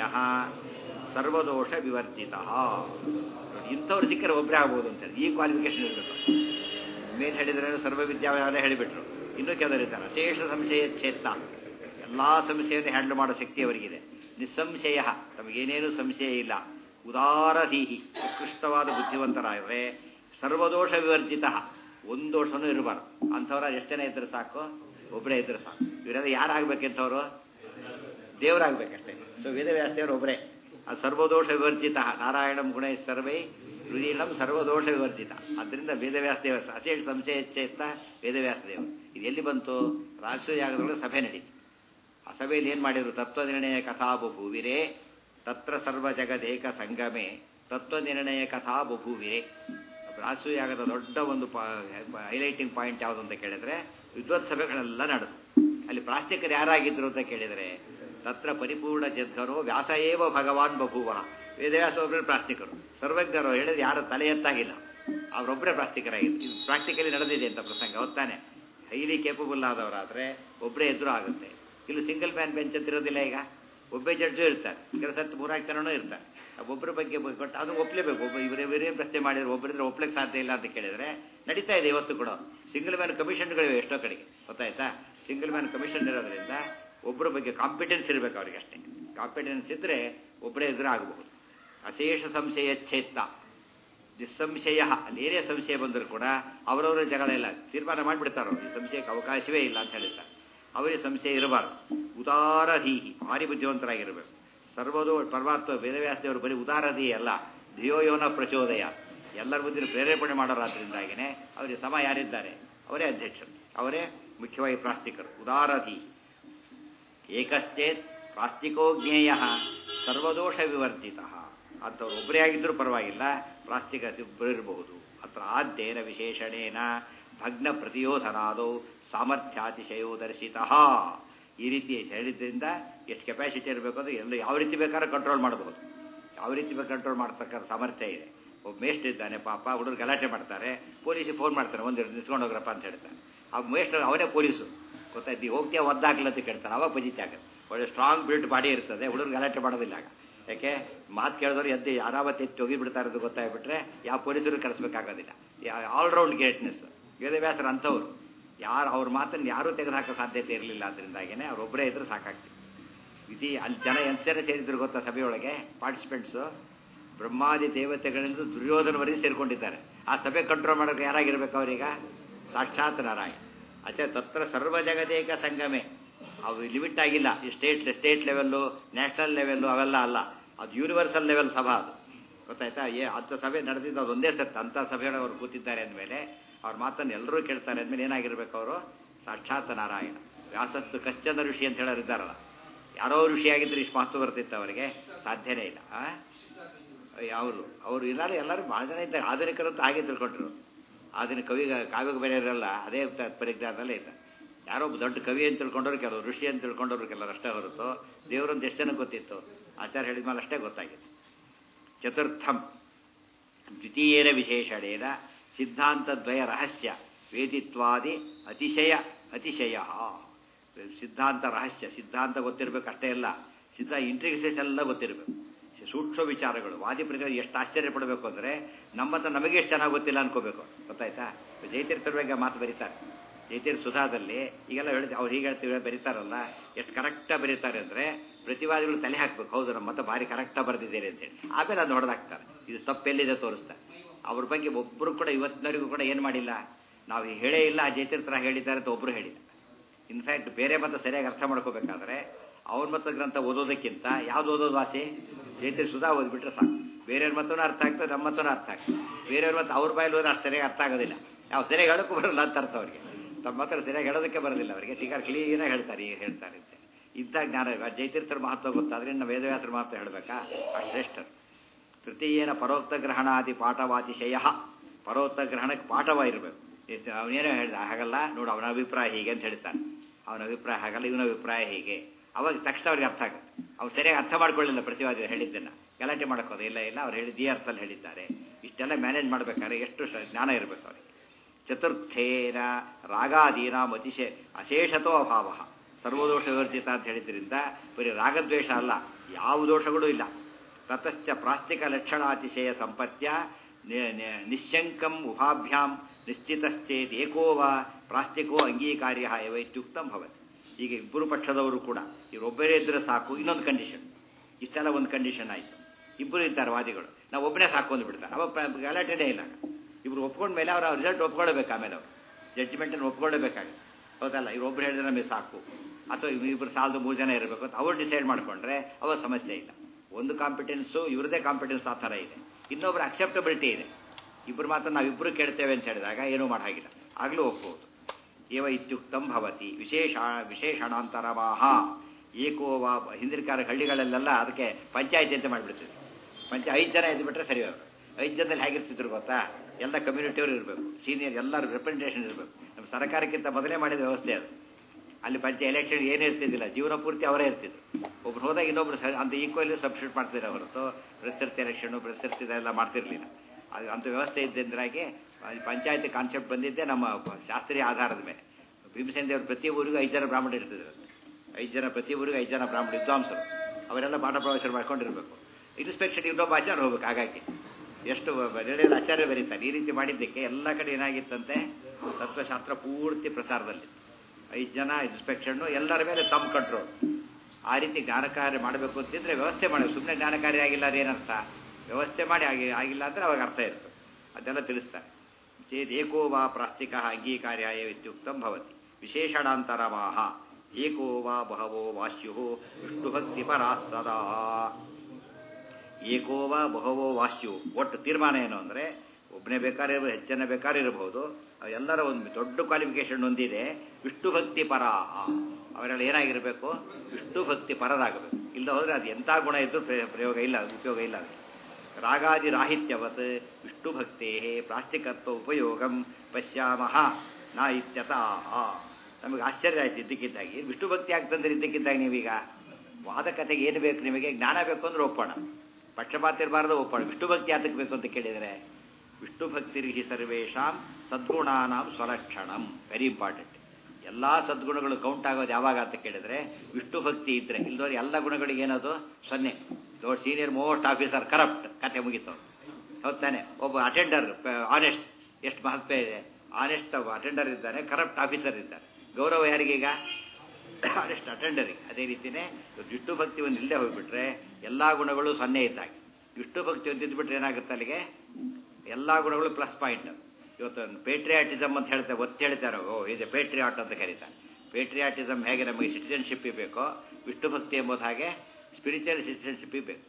ಸರ್ವದೋಷ ವಿವರ್ಜಿತ ಇಂಥವ್ರು ಸಿಕ್ಕರೆ ಒಬ್ಬರೇ ಆಗ್ಬೋದು ಅಂತ ಈ ಕ್ವಾಲಿಫಿಕೇಶನ್ ಇರಬೇಕು ಮೇಲೆ ಹೇಳಿದ್ರೆ ಸರ್ವ ವಿದ್ಯಾಲಯ ಹೇಳಿಬಿಟ್ರು ಇನ್ನೂ ಕೆಲವರು ಇದ್ದಾರೆ ಅಶೇಷ ಸಂಶಯ ಚೇತ್ತ ಎಲ್ಲ ಸಂಶಯವನ್ನು ಹ್ಯಾಂಡಲ್ ಮಾಡೋ ಶಕ್ತಿ ಅವರಿಗಿದೆ ನಿಸ್ಸಂಶಯ ತಮಗೇನೇನೂ ಸಂಶಯ ಇಲ್ಲ ಉದಾರಧೀಹಿ ಉತ್ಕೃಷ್ಟವಾದ ಬುದ್ಧಿವಂತರಾದರೆ ಸರ್ವದೋಷ ವಿವರ್ಜಿತ ಒಂದು ದೋಷನೂ ಇರಬಾರ್ದು ಅಂಥವ್ರ ಎಷ್ಟು ಜನ ಇದ್ರೆ ಸಾಕು ಒಬ್ಬರೇ ಇದ್ರೆ ಸಾಕು ಇವರೆಲ್ಲ ಯಾರಾಗಬೇಕಂತವರು ದೇವರಾಗಬೇಕಷ್ಟೇ ಸೊ ವೇದವ್ಯಾಸದೇವರು ಒಬ್ಬರೇ ಅದು ಸರ್ವದೋಷ ವಿವರ್ಜಿತ ನಾರಾಯಣಂ ಗುಣ ಸರ್ವೈ ಹೃದಯಂ ಸರ್ವದೋಷ ವಿವರ್ಜಿತ ಅದರಿಂದ ವೇದವ್ಯಾಸ ದೇವ ಅಶೇಷ ಸಂಶಯ ಹೆಚ್ಚೆತ್ತ ವೇದವ್ಯಾಸ ದೇವರು ಇದು ಎಲ್ಲಿ ಬಂತು ರಾಜಸೂಯಾಗದೊಳಗೆ ಸಭೆ ನಡೀತು ಆ ಸಭೆಯಲ್ಲಿ ಏನು ಮಾಡಿದ್ರು ತತ್ವನಿರ್ಣಯ ಕಥಾ ಬಭೂವಿರೇ ತತ್ರ ಸರ್ವ ಜಗದೇಕ ಸಂಗಮೆ ತತ್ವನಿರ್ಣಯ ಕಥಾ ಬಭೂವಿರೇ ರಾಜಸೂಯಾಗದ ದೊಡ್ಡ ಒಂದು ಹೈಲೈಟಿಂಗ್ ಪಾಯಿಂಟ್ ಯಾವುದು ಅಂತ ಕೇಳಿದ್ರೆ ವಿದ್ವತ್ ಸಭೆಗಳೆಲ್ಲ ನಡೆದು ಅಲ್ಲಿ ಪ್ರಾಸ್ತಿಕರು ಯಾರಾಗಿದ್ರು ಅಂತ ಕೇಳಿದರೆ ತತ್ರ ಪರಿಪೂರ್ಣ ಜದ್ಗರೋ ವ್ಯಾಸ ಏವ ಭಗವಾನ್ ಬಭೂವ ವೇದವ್ಯಾಸ ಒಬ್ಬರೇ ಪ್ರಾಸ್ತಿಕರು ಸರ್ವಜ್ಞರು ಹೇಳಿದ್ರೆ ಯಾರು ತಲೆ ಎತ್ತಾಗಿಲ್ಲ ಅವರೊಬ್ಬರೇ ಪ್ರಾಸ್ತಿಕರಾಗಿದ್ರು ಇದು ಪ್ರಾಕ್ಟಿಕಲಿ ನಡೆದಿದೆ ಅಂತ ಪ್ರಸಂಗ ಹೊತ್ತಾನೆ ಹೈಲಿ ಕೇಪಬಲ್ ಆದವರಾದರೆ ಒಬ್ಬರೇ ಎದುರು ಆಗುತ್ತೆ ಇಲ್ಲಿ ಸಿಂಗಲ್ ಮ್ಯಾನ್ ಬೆಂಚ್ ಅಂತ ಇರೋದಿಲ್ಲ ಈಗ ಒಬ್ಬೇ ಜಡ್ಜು ಇರ್ತಾರೆ ಕೆಲಸ ಮೂರಾಕ್ ಜನನೂ ಇರ್ತಾರೆ ಒಬ್ಬರ ಬಗ್ಗೆ ಬಟ್ ಅದು ಒಪ್ಪಲೇಬೇಕು ಒಬ್ಬ ಇವರೇ ಇವರೇ ಪ್ರಶ್ನೆ ಮಾಡಿದ್ರೆ ಒಬ್ಬರಿದ್ರೆ ಒಪ್ಲಿಕ್ಕೆ ಸಾಧ್ಯ ಇಲ್ಲ ಅಂತ ಕೇಳಿದ್ರೆ ನಡೀತಾ ಇದೆ ಇವತ್ತು ಕೂಡ ಸಿಂಗಲ್ ಮ್ಯಾನ್ ಕಮಿಷನ್ಗಳಿವೆ ಎಷ್ಟೋ ಕಡೆಗೆ ಗೊತ್ತಾಯ್ತಾ ಸಿಂಗಲ್ ಮ್ಯಾನ್ ಕಮಿಷನ್ ಇರೋದ್ರಿಂದ ಒಬ್ಬರ ಬಗ್ಗೆ ಕಾಂಪಿಟೆನ್ಸ್ ಇರಬೇಕು ಅವ್ರಿಗೆ ಅಷ್ಟೇ ಕಾಂಪಿಟೆನ್ಸ್ ಇದ್ದರೆ ಒಬ್ಬರೇ ಎದುರು ಆಗಬಹುದು ಅಶೇಷ ಸಂಶಯ ಛೇತ್ತ ನಿಸ್ಸಂಶಯ ಅಲ್ಲಿ ಏನೇ ಸಂಶಯ ಬಂದರೂ ಕೂಡ ಅವರವರ ಜಗಳ ಇಲ್ಲ ತೀರ್ಮಾನ ಮಾಡಿಬಿಡ್ತಾರೋ ಈ ಸಂಶಯಕ್ಕೆ ಅವಕಾಶವೇ ಇಲ್ಲ ಅಂತ ಹೇಳ್ತಾರೆ ಅವರಿಗೆ ಸಂಶಯ ಇರಬಾರ್ದು ಉದಾರಧೀಹಿ ಭಾರಿ ಬುದ್ಧಿವಂತರಾಗಿರಬೇಕು ಸರ್ವದೋ ಪರಮಾತ್ಮ ವೇದವ್ಯಾಸದೇವರು ಬರೀ ಉದಾರಧಿ ಅಲ್ಲ ಧಿಯೋಯೋನ ಪ್ರಚೋದಯ ಎಲ್ಲರ ಬುದ್ಧಿನ ಪ್ರೇರೇಪಣೆ ಮಾಡೋರಾದ್ರಿಂದಾಗಿನೇ ಅವರಿಗೆ ಸಮ ಯಾರಿದ್ದಾರೆ ಅವರೇ ಅಧ್ಯಕ್ಷರು ಅವರೇ ಮುಖ್ಯವಾಗಿ ಪ್ರಾಸ್ತಿಕರು ಉದಾರಧಿ ಏಕಶ್ಚೇತ್ ಪ್ರಾಸ್ತಿಕೋ ಜ್ಞೇಯ ಸರ್ವದೋಷ ವಿವರ್ಜಿತ ಅಂಥವ್ರು ಒಬ್ಬರೇ ಆಗಿದ್ದರೂ ಪರವಾಗಿಲ್ಲ ಪ್ರಾಸ್ತಿಕ ಇಬ್ಬರು ಇರಬಹುದು ಅತ್ರ ಆದ್ಯೇನ ವಿಶೇಷಣೇನ ಭಗ್ನ ಪ್ರತಿಯೋಧನಾದೌ ಸಾಮರ್ಥ್ಯಾತಿಶಯೋ ದರ್ಶಿತ ಈ ರೀತಿ ಹೇಳಿದ್ರಿಂದ ಎಷ್ಟು ಕೆಪಾಸಿಟಿ ಇರಬೇಕು ಅದು ಎಲ್ಲ ಯಾವ ರೀತಿ ಬೇಕಾದ್ರೂ ಕಂಟ್ರೋಲ್ ಮಾಡಬಹುದು ಯಾವ ರೀತಿ ಬೇಕು ಕಂಟ್ರೋಲ್ ಮಾಡ್ತಕ್ಕಂಥ ಸಾಮರ್ಥ್ಯ ಇದೆ ಒಬ್ಬ ಮೇಷ್ಟ್ರು ಇದ್ದಾನೆ ಪಾಪ ಹುಡುಗರು ಗಲಾಟೆ ಮಾಡ್ತಾರೆ ಪೊಲೀಸಿಗೆ ಫೋನ್ ಮಾಡ್ತಾರೆ ಒಂದು ನಿಲ್ಸ್ಕೊಂಡು ಹೋಗ್ರಪ್ಪ ಅಂತ ಹೇಳ್ತಾರೆ ಆ ಮೇಷ್ಟ್ರು ಅವನೇ ಪೊಲೀಸು ಗೊತ್ತಾಯ್ತು ಹೋಗ್ತೀಯ ಒದ್ದಾಗ್ಲ ಅಂತ ಕೇಳ್ತಾರೆ ಅವಾಗ ಪಜಿತಿ ಆಗುತ್ತೆ ಒಳ್ಳೆ ಸ್ಟ್ರಾಂಗ್ ಬಿಲ್ಟ್ ಬಾಡಿ ಇರ್ತದೆ ಹುಡುಗರು ಗಲಾಟೆ ಮಾಡೋದಿಲ್ಲ ಆಗ ಯಾಕೆ ಮಾತು ಕೇಳಿದವ್ರು ಎದ್ದು ಆರಾಮತ್ ಎತ್ತಿ ಹೋಗಿಬಿಡ್ತಾ ಇರೋದು ಗೊತ್ತಾಗ್ಬಿಟ್ರೆ ಯಾವ ಪೊಲೀಸರು ಕರೆಸ್ಬೇಕಾಗೋದಿಲ್ಲ ಆಲ್ರೌಂಡ್ ಗ್ರೇಟ್ನೆಸ್ ವೇದವ್ಯಾಸರು ಅಂಥವ್ರು ಯಾರು ಅವ್ರ ಮಾತನ್ನು ಯಾರೂ ತೆಗೆದುಹಾಕೋ ಸಾಧ್ಯತೆ ಇರಲಿಲ್ಲ ಅದರಿಂದಾಗಿನೇ ಅವರೊಬ್ಬರೇ ಇದ್ರೆ ಸಾಕಾಗ್ತಿತ್ತು ವಿಧಿ ಅಲ್ಲಿ ಜನ ಎಂಟು ಜನ ಸೇರಿದ್ರು ಗೊತ್ತಾ ಸಭೆಯೊಳಗೆ ಪಾರ್ಟಿಸಿಪೆಂಟ್ಸು ಬ್ರಹ್ಮಾದಿ ದೇವತೆಗಳಿಂದ ದುರ್ಯೋಧನವರೆಗೆ ಸೇರಿಕೊಂಡಿದ್ದಾರೆ ಆ ಸಭೆ ಕಂಟ್ರೋಲ್ ಮಾಡೋಕೆ ಯಾರಾಗಿರ್ಬೇಕು ಅವರೀಗ ಸಾಕ್ಷಾತ್ ನಾರಾಯಣ ಅಚ್ಚ ತತ್ರ ಸರ್ವ ಜಗದೇಕ ಸಂಗಮೆ ಅವು ಲಿಮಿಟ್ ಆಗಿಲ್ಲ ಈ state state level national level ಅವೆಲ್ಲ ಅಲ್ಲ ಅದು ಯೂನಿವರ್ಸಲ್ ಲೆವೆಲ್ ಸಭಾ ಅದು ಗೊತ್ತಾಯ್ತಾ ಏ ಅಂಥ ಸಭೆ ನಡೆದಿದ್ದು ಅದು ಒಂದೇ ಸತ್ತು ಅಂಥ ಸಭೆಯೊಳಗೆ ಅವ್ರು ಕೂತಿದ್ದಾರೆ ಅಂದಮೇಲೆ ಅವ್ರ ಮಾತನ್ನು ಎಲ್ಲರೂ ಕೇಳ್ತಾರೆ ಅಂದಮೇಲೆ ಏನಾಗಿರ್ಬೇಕು ಅವರು ಸಾಕ್ಷಾತ್ ನಾರಾಯಣ ವ್ಯಾಸಸ್ತು ಕಶ್ಚನ ಋಷಿ ಅಂತ ಹೇಳೋರಿದ್ದಾರಲ್ಲ ಯಾರೋ ಋಷಿಯಾಗಿದ್ರೆ ಇಷ್ಟು ಮಹತ್ವ ಬರ್ತಿತ್ತು ಅವರಿಗೆ ಸಾಧ್ಯನೇ ಇಲ್ಲ ಆ? ಅವರು ಅವರು ಇಲ್ಲಾರು ಎಲ್ಲರೂ ಭಾಳ ಜನ ಇದ್ದಾರೆ ಆಧುನಿಕರಂತೂ ಹಾಗೆ ತಿಳ್ಕೊಂಡ್ರು ಆಧುನಿಕ ಕವಿ ಕಾವ್ಯಕ್ಕೆ ಬೇರೆ ಇರಲ್ಲ ಅದೇ ತ- ಪರಿಜ್ಞಾನದಲ್ಲೇ ಇಲ್ಲ ಯಾರೋ ಒಬ್ಬ ದೊಡ್ಡ ಕವಿ ಅಂತ ತಿಳ್ಕೊಂಡವ್ರು ಕೆಲವರು ಋಷಿ ಅಂತ ತಿಳ್ಕೊಂಡವ್ರು ಕೆಲವರು ಅಷ್ಟೇ ಹೊರತು ದೇವರಂತ ಎಷ್ಟು ಜನ ಗೊತ್ತಿತ್ತು ಆಚಾರ ಹೇಳಿದ ಮೇಲೆ ಅಷ್ಟೇ ಗೊತ್ತಾಗಿದೆ ಚತುರ್ಥಂ ದ್ವಿತೀಯೇನ ವಿಶೇಷಣೇನ ಸಿದ್ಧಾಂತದ್ವಯ ರಹಸ್ಯ ವೇದಿತ್ವಾದಿ ಅತಿಶಯ ಅತಿಶಯ ಸಿದ್ಧಾಂತ ರಹಸ್ಯ ಸಿದ್ಧಾಂತ ಗೊತ್ತಿರಬೇಕು ಅಷ್ಟೇ ಇಲ್ಲ ಸಿದ್ಧ ಇಂಟ್ರಿಗೇಷನ್ಸ್ ಎಲ್ಲ ಗೊತ್ತಿರಬೇಕು ಸೂಕ್ಷ್ಮ ವಿಚಾರಗಳು ವಾದಿ ಪ್ರತಿವಾದ ಎಷ್ಟು ಆಶ್ಚರ್ಯ ಪಡಬೇಕು ಅಂದರೆ ನಮ್ಮತ್ತ ನಮಗೆ ಎಷ್ಟು ಚೆನ್ನಾಗಿ ಗೊತ್ತಿಲ್ಲ ಅನ್ಕೋಬೇಕು ಗೊತ್ತಾಯ್ತಾ ಜೈತೀರ್ಥರ ಬಗ್ಗೆ ಮಾತು ಬರೀತಾರೆ ಜೈತೀರ್ಥ ಸುಧಾದಲ್ಲಿ ಈಗೆಲ್ಲ ಹೇಳಿದ ಅವ್ರು ಹೀಗೆ ಹೇಳ್ತೀವಿ ಬರೀತಾರಲ್ಲ ಎಷ್ಟು ಕರೆಕ್ಟಾಗಿ ಬರೀತಾರೆ ಅಂದರೆ ಪ್ರತಿವಾದಿಗಳು ತಲೆ ಹಾಕ್ಬೇಕು ಹೌದು ನಮ್ಮ ಮತ ಭಾರಿ ಕರೆಕ್ಟಾಗಿ ಬರೆದಿದ್ದೀರಿ ಅಂತೇಳಿ ಆಮೇಲೆ ಅದು ಹೊಡೆದಾಕ್ತಾರೆ ಇದು ತಪ್ಪೆಲ್ಲಿದೆ ತೋರಿಸ್ತಾರೆ ಅವ್ರ ಬಗ್ಗೆ ಒಬ್ಬರು ಕೂಡ ಇವತ್ತಿನವರೆಗೂ ಕೂಡ ಏನು ಮಾಡಿಲ್ಲ ನಾವು ಹೇಳೇ ಇಲ್ಲ ಆ ಜೈತೀರ್ಥರ ಹೇಳಿದ್ದಾರೆ ಅಂತ ಒಬ್ಬರು ಹೇಳಿಲ್ಲ ಇನ್ಫ್ಯಾಕ್ಟ್ ಬೇರೆ ಮತ ಸರಿಯಾಗಿ ಅರ್ಥ ಮಾಡ್ಕೋಬೇಕಾದ್ರೆ ಅವ್ರ ಮತ ಗ್ರಂಥ ಓದೋದಕ್ಕಿಂತ ಯಾವ್ದು ಓದೋದು ವಾಸಿ ಜೈತೀರ್ ಸುಧಾ ಓದ್ಬಿಟ್ರೆ ಸಾಕು ಬೇರೆಯವ್ರ ಮತನೂ ಅರ್ಥ ಆಗ್ತದೆ ನಮ್ಮ ಮತನೂ ಅರ್ಥ ಆಗ್ತದೆ ಬೇರೆಯವ್ರ ಮತ ಅವ್ರ ಬಾಯಲ್ಲಿ ಹೋದ್ರೆ ಅಷ್ಟು ಸರಿಯಾಗಿ ಅರ್ಥ ಆಗೋದಿಲ್ಲ ಯಾವ ಸರಿಯಾಗಿ ಹೇಳೋಕ್ಕೂ ಬರಲ್ಲ ಅಂತ ಅರ್ಥ ಅವ್ರಿಗೆ ತಮ್ಮ ಹತ್ರ ಸರಿಯಾಗಿ ಹೇಳೋದಕ್ಕೆ ಬರೋದಿಲ್ಲ ಅವರಿಗೆ ಟೀಕರ್ ಕ್ಲೀನಾಗಿ ಹೇಳ್ತಾರೆ ಈಗ ಹೇಳ್ತಾರೆ ಅಂತ ಇಂಥ ಜ್ಞಾನ ಇವಾಗ ಜೈತೀರ್ಥರ ಮಹತ್ವ ಗೊತ್ತಾದ್ರೆ ಇನ್ನು ವೇದವ್ಯಾಸರ ಮಹತ್ವ ಹೇಳಬೇಕಾ ಅಷ್ಟು ಶ್ರೇಷ್ಠರು ತೃತೀಯೇನ ಪರೋಕ್ತ ಗ್ರಹಣಾದಿ ಪಾಠವಾತಿಶಯ ಪರೋಕ್ತ ಗ್ರಹಣಕ್ಕೆ ಪಾಠವ ಇರಬೇಕು ಅವನೇನೋ ಹೇಳ್ದ ಹಾಗಲ್ಲ ನೋಡು ಅವನ ಅಭಿಪ್ರಾಯ ಹೀಗೆ ಅಂತ ಹೇಳ್ತಾನೆ ಅವನ ಅಭಿಪ್ರಾಯ ಹಾಗಲ್ಲ ಇವನ ಅಭಿಪ್ರಾಯ ಹೀಗೆ ಅವಾಗ ತಕ್ಷಣ ಅವ್ರಿಗೆ ಅರ್ಥ ಆಗುತ್ತೆ ಅವ್ರು ಸರಿಯಾಗಿ ಅರ್ಥ ಮಾಡ್ಕೊಳ್ಳಿಲ್ಲ ಪ್ರತಿವಾದಿ ಹೇಳಿದ್ದನ್ನು ಗಲಾಟೆ ಮಾಡೋಕ್ಕೋದು ಇಲ್ಲ ಇಲ್ಲ ಅವ್ರು ಹೇಳಿದ್ದು ಈ ಅರ್ಥದಲ್ಲಿ ಹೇಳಿದ್ದಾರೆ ಇಷ್ಟೆಲ್ಲ ಮ್ಯಾನೇಜ್ ಮಾಡ್ಬೇಕಾದ್ರೆ ಎಷ್ಟು ಶ- ಜ್ಞಾನ ಇರಬೇಕು ಅವ್ರಿಗೆ ಚತುರ್ಥೇನ ರಾಗಾದೀನಾಂ ಅತಿಶಯ ಅಶೇಷತೋ ಅಭಾವ ಸರ್ವದೋಷ ವಿವರ್ಜಿತ ಅಂತ ಹೇಳಿದ್ರಿಂದ ಬರೀ ರಾಗದ್ವೇಷ ಅಲ್ಲ ಯಾವ ದೋಷಗಳೂ ಇಲ್ಲ ತತಶ್ಚ ಪ್ರಾಸ್ತಿಕ ಲಕ್ಷಣಾತಿಶಯ ಸಂಪತ್ಯ ನಿ- ನಿ- ನಿಶ್ಶಂಕಂ ಉಭಾಭ್ಯಾಂ ನಿಶ್ಚಿತಶ್ಚೇತ್ ಏಕೋವ ಪ್ರಾಸ್ತಿಕೋ ಅಂಗೀಕಾರ್ಯ ಎವ ಇತ್ಯುಕ್ತಂ ಭವತಿ ಈಗ ಇಬ್ಬರು ಪಕ್ಷದವರು ಕೂಡ ಇವರೊಬ್ಬರೇ ಇದ್ರೆ ಸಾಕು ಇನ್ನೊಂದು ಕಂಡೀಷನ್ ಇಷ್ಟೆಲ್ಲ ಒಂದು ಕಂಡೀಷನ್ ಆಯಿತು ಇಬ್ಬರು ಇದ್ದಾರೆ ವಾದಿಗಳು ನಾವು ಒಬ್ಬನೇ ಸಾಕು ಅಂದು ಬಿಡ್ತಾರೆ ಅವಾಗ ಪ- ಗಲಾಟೆನೇ ಇಲ್ಲ ಇಬ್ರು ಒಪ್ಕೊಂಡ ಮೇಲೆ ಅವ್ರ ರಿಸಲ್ಟ್ ಒಪ್ಕೊಳ್ಬೇಕು ಆಮೇಲೆ ಅವರು ಜಡ್ಜ್ಮೆಂಟನ್ನು ಒಪ್ಕೊಳ್ಳೇಬೇಕಾಗುತ್ತೆ ಹೌದಲ್ಲ ಇವ್ರು ಒಬ್ರು ಹೇಳಿದ್ರೆ ನಮಗೆ ಸಾಕು ಅಥವಾ ಇಬ್ಬರು ಸಾಲದು ಮೂರು ಜನ ಇರಬೇಕು ಅಂತ ಅವ್ರು ಡಿಸೈಡ್ ಮಾಡಿಕೊಂಡ್ರೆ ಅವಾಗ ಸಮಸ್ಯೆ ಇಲ್ಲ ಒಂದು ಕಾಂಪಿಟೆನ್ಸು ಇವ್ರದೇ ಕಾಂಪಿಟೆನ್ಸ್ ಆ ಥರ ಇದೆ ಇನ್ನೊಬ್ರು ಅಕ್ಸೆಪ್ಟಬಿಲಿಟಿ ಇದೆ ಇಬ್ಬರು ಮಾತ್ರ ನಾವಿಬ್ಬರು ಕೇಳ್ತೇವೆ ಅಂತ ಹೇಳಿದಾಗ ಏನೂ ಮಾಡಾಗಿಲ್ಲ ಆಗಲೂ ಒಪ್ಬೋದು ಏವ ಇತ್ಯುಕ್ತಂ ಭವತಿ ವಿಶೇಷ ವಿಶೇಷಣಾಂತರವಾಹ ಏಕೋ ವಾ ಹಿಂದಿನ ಕಾಲ ಹಳ್ಳಿಗಳಲ್ಲೆಲ್ಲ ಅದಕ್ಕೆ ಪಂಚಾಯತಿ ಅಂತ ಮಾಡಿಬಿಡ್ತಿದ್ರು ಪಂಚ ಐದು ಜನ ಇದ್ದು ಬಿಟ್ರೆ ಸರಿ ಅವರು ಐದು ಜನದಲ್ಲಿ ಹೇಗಿರ್ತಿದ್ರು ಗೊತ್ತಾ ಎಲ್ಲ ಕಮ್ಯುನಿಟಿಯವರು ಇರಬೇಕು ಸೀನಿಯರ್ ಎಲ್ಲರೂ ರೆಪ್ರೆಸೆಂಟೇಷನ್ ಇರಬೇಕು ನಮ್ಮ ಸರ್ಕಾರಕ್ಕಿಂತ ಮೊದಲೇ ಮಾಡಿದ ವ್ಯವಸ್ಥೆ ಅದು ಅಲ್ಲಿ ಪಂಚ ಎಲೆಕ್ಷನ್ ಏನೂ ಇರ್ತಿದ್ದಿಲ್ಲ ಜೀವನ ಪೂರ್ತಿ ಅವರೇ ಇರ್ತಿದ್ರು ಒಬ್ರು ಹೋದಾಗ ಇನ್ನೊಬ್ರು ಸ- ಅಂತ ಈಕ್ವಲಿ ಸಬ್ಸ್ಟಿಟ್ಯೂಟ್ ಮಾಡ್ತಿದ್ರು ಹೊರತು ಪ್ರಸರ್ತಿ ಎಲೆಕ್ಷನು ಪ್ರಸರ್ತಿ ಇದೆಲ್ಲ ಮಾಡ್ತಿರ್ಲಿಲ್ಲ ಅದು ಅಂಥ ವ್ಯವಸ್ಥೆ ಇದ್ದಿಂದಾಗಿ ಪಂಚಾಯತಿ ಕಾನ್ಸೆಪ್ಟ್ ಬಂದಿದ್ದೆ ನಮ್ಮ ಪ- ಶಾಸ್ತ್ರೀಯ ಆಧಾರದ ಮೇಲೆ ಭೀಮಸೇನ ದೇವರು ಪ್ರತಿ ಊರಿಗೂ ಐದು ಜನ ಬ್ರಾಹ್ಮಣ ಇರ್ತಿದ್ರು ಐದು ಜನ ಪ್ರತಿ ಊರಿಗೂ ಐದು ಜನ ಬ್ರಾಹ್ಮಣ ವಿದ್ವಾಂಸರು ಅವರೆಲ್ಲ ಪಾಠ ಪ್ರವಚನ ಮಾಡ್ಕೊಂಡಿರ್ಬೇಕು ಇನ್ಸ್ಪೆಕ್ಷನ್ ಇನ್ನೊಬ್ಬ ಆಚಾರ ಹೋಗ್ಬೇಕು ಹಾಗಾಗಿ ಎಷ್ಟು ನಡೆಯಲು ಆಚಾರ್ಯ ಬರೀತಾರೆ ಈ ರೀತಿ ಮಾಡಿದ್ದಕ್ಕೆ ಎಲ್ಲ ಕಡೆ ಏನಾಗಿತ್ತಂತೆ ತತ್ವಶಾಸ್ತ್ರ ಪೂರ್ತಿ ಪ್ರಸಾರದಲ್ಲಿ ಐದು ಜನ ಇನ್ಸ್ಪೆಕ್ಷನ್ನು ಎಲ್ಲರ ಮೇಲೆ ತಮ್ಮ ಕಂಟ್ರೋಲ್ ಆ ರೀತಿ ಜ್ಞಾನಕಾರ್ಯ ಮಾಡಬೇಕು ಅಂತಿದ್ರೆ ವ್ಯವಸ್ಥೆ ಮಾಡಿ ಸುಮ್ಮನೆ ಜ್ಞಾನಕಾರ್ಯ ಆಗಿಲ್ಲ ಅದೇನರ್ಥ ವ್ಯವಸ್ಥೆ ಮಾಡಿ ಆಗಿ ಆಗಿಲ್ಲ ಅಂದ್ರೆ ಅವಾಗ ಅರ್ಥ ಇರ್ತದೆ ಅದೆಲ್ಲ ತಿಳಿಸ್ತಾರೆ ಚೇತ್ ಏಕೋ ವಾ ಪ್ರಾಸ್ತಿಕ ಅಂಗೀಕಾರ್ಯಾಯ ಇತ್ಯುಕ್ತಂ ಭವತಿ ವಿಶೇಷಣಾಂತರವಾಹ ಏಕೋ ವಾ ಬಹವೋ ವಾಸ್ಯು ವಿಷ್ಣುಭಕ್ತಿ ಪರಾ ಸದಾ ಏಕೋ ವಾ ಬಹವೋ ವಾಸ್ಯು ಒಟ್ಟು ತೀರ್ಮಾನ ಏನು ಅಂದರೆ ಒಬ್ಬನೇ ಬೇಕಾದ್ರೆ ಇರ್ಬೋದು ಹೆಚ್ಚು ಜನ ಬೇಕಾದ್ರೆ ಇರಬಹುದು ಎಲ್ಲರ ಒಂದು ದೊಡ್ಡ ಕ್ವಾಲಿಫಿಕೇಶನ್ ಹೊಂದಿದೆ ವಿಷ್ಣು ಭಕ್ತಿ ಪರ ಅವರೆಲ್ಲ ಏನಾಗಿರಬೇಕು ವಿಷ್ಣು ಭಕ್ತಿ ಪರರಾಗಬೇಕು ಇಲ್ಲ ಹೋದರೆ ಅದು ಎಂಥ ಗುಣ ಇದ್ದು ಪ್ರಯ- ಪ್ರಯೋಗ ಇಲ್ಲ ಉಪಯೋಗ ಇಲ್ಲ ಅದಕ್ಕೆ ರಾಗಾದಿ ರಾಹಿತ್ಯವತ್ ವಿಷ್ಣು ಭಕ್ತೇ ಪ್ರಾಸ್ತಿಕತ್ವ ಉಪಯೋಗಂ ಪಶ್ಯಾಮಹ ನಾ ಇತ್ಯತಃ ನಮಗೆ ಆಶ್ಚರ್ಯ ಆಯ್ತು ಇದ್ದಕ್ಕಿದ್ದಾಗಿ ವಿಷ್ಣು ಭಕ್ತಿ ಆಗ್ತಂದ್ರೆ ಇದ್ದಕ್ಕಿದ್ದಾಗ ನೀವೀಗ ವಾದ ಕಥೆಗೆ ಏನು ಬೇಕು ನಿಮಗೆ ಜ್ಞಾನ ಬೇಕು ಅಂದ್ರೆ ಒಪ್ಪೋಣ ಪಕ್ಷಪಾತ ಇರಬಾರ್ದು ಒಪ್ಪೋಣ ವಿಷ್ಣು ಭಕ್ತಿ ಯಾತಕ್ಕೆ ಬೇಕು ಅಂತ ಕೇಳಿದರೆ ವಿಷ್ಣು ಭಕ್ತಿರ್ಹಿ ಸರ್ವೇಶಾಂ ಸದ್ಗುಣಾನಾಂ ಸ್ವಲಕ್ಷಣಂ ವೆರಿ ಇಂಪಾರ್ಟೆಂಟ್ ಎಲ್ಲ ಸದ್ಗುಣಗಳು ಕೌಂಟ್ ಆಗೋದು ಯಾವಾಗ ಅಂತ ಕೇಳಿದ್ರೆ ವಿಷ್ಣು ಭಕ್ತಿ ಇದ್ರೆ ಇಲ್ದವ್ರು ಎಲ್ಲ ಗುಣಗಳಿಗೆ ಏನದು ಸೊನ್ನೆ ದೊಡ್ಡ ಸೀನಿಯರ್ ಮೋಸ್ಟ್ ಆಫೀಸರ್ ಕರಪ್ಟ್ ಕತೆ ಮುಗೀತು ಹೌದ್ ತಾನೆ ಒಬ್ಬ ಅಟೆಂಡರ್ ಆನೆಸ್ಟ್ ಎಷ್ಟು ಮಹತ್ವ ಇದೆ ಆನೆಸ್ಟ್ ಅಟೆಂಡರ್ ಇದ್ದಾನೆ ಕರಪ್ಟ್ ಆಫೀಸರ್ ಇದ್ದಾನೆ ಗೌರವ ಯಾರಿಗೀಗ ಆನೆಸ್ಟ್ ಅಟೆಂಡರಿಗೆ ಅದೇ ರೀತಿಯೇ ವಿಷ್ಣು ಭಕ್ತಿ ಒಂದು ಇಲ್ಲದೆ ಹೋಗ್ಬಿಟ್ರೆ ಎಲ್ಲ ಗುಣಗಳು ಸೊನ್ನೆ ಇದ್ದಾಗ ವಿಷ್ಣು ಭಕ್ತಿ ಒಂದು ಇದ್ಬಿಟ್ರೆ ಏನಾಗುತ್ತೆ ಅಲ್ಲಿಗೆ ಎಲ್ಲ ಗುಣಗಳು ಪ್ಲಸ್ ಪಾಯಿಂಟ್ ಇವತ್ತು ಪೇಟ್ರಿಯಾಟಿಸಮ್ ಅಂತ ಹೇಳ್ತಾರೆ ಒತ್ತು ಹೇಳ್ತಾರೆ ಓ ಇದೆ ಪೇಟ್ರಿಯಾಟ್ ಅಂತ ಕರೀತಾರೆ ಪೇಟ್ರಿಯಾಟಿಸಮ್ ಹೇಗೆ ನಮಗೆ ಸಿಟಿಜನ್ಶಿಪ್ ಬೇಕೋ ವಿಷ್ಣು ಭಕ್ತಿ ಎಂಬುದು ಹಾಗೆ ಸ್ಪಿರಿಚುವಲ್ ಸಿಟಿಜನ್ಶಿಪ್ ಬೇಕು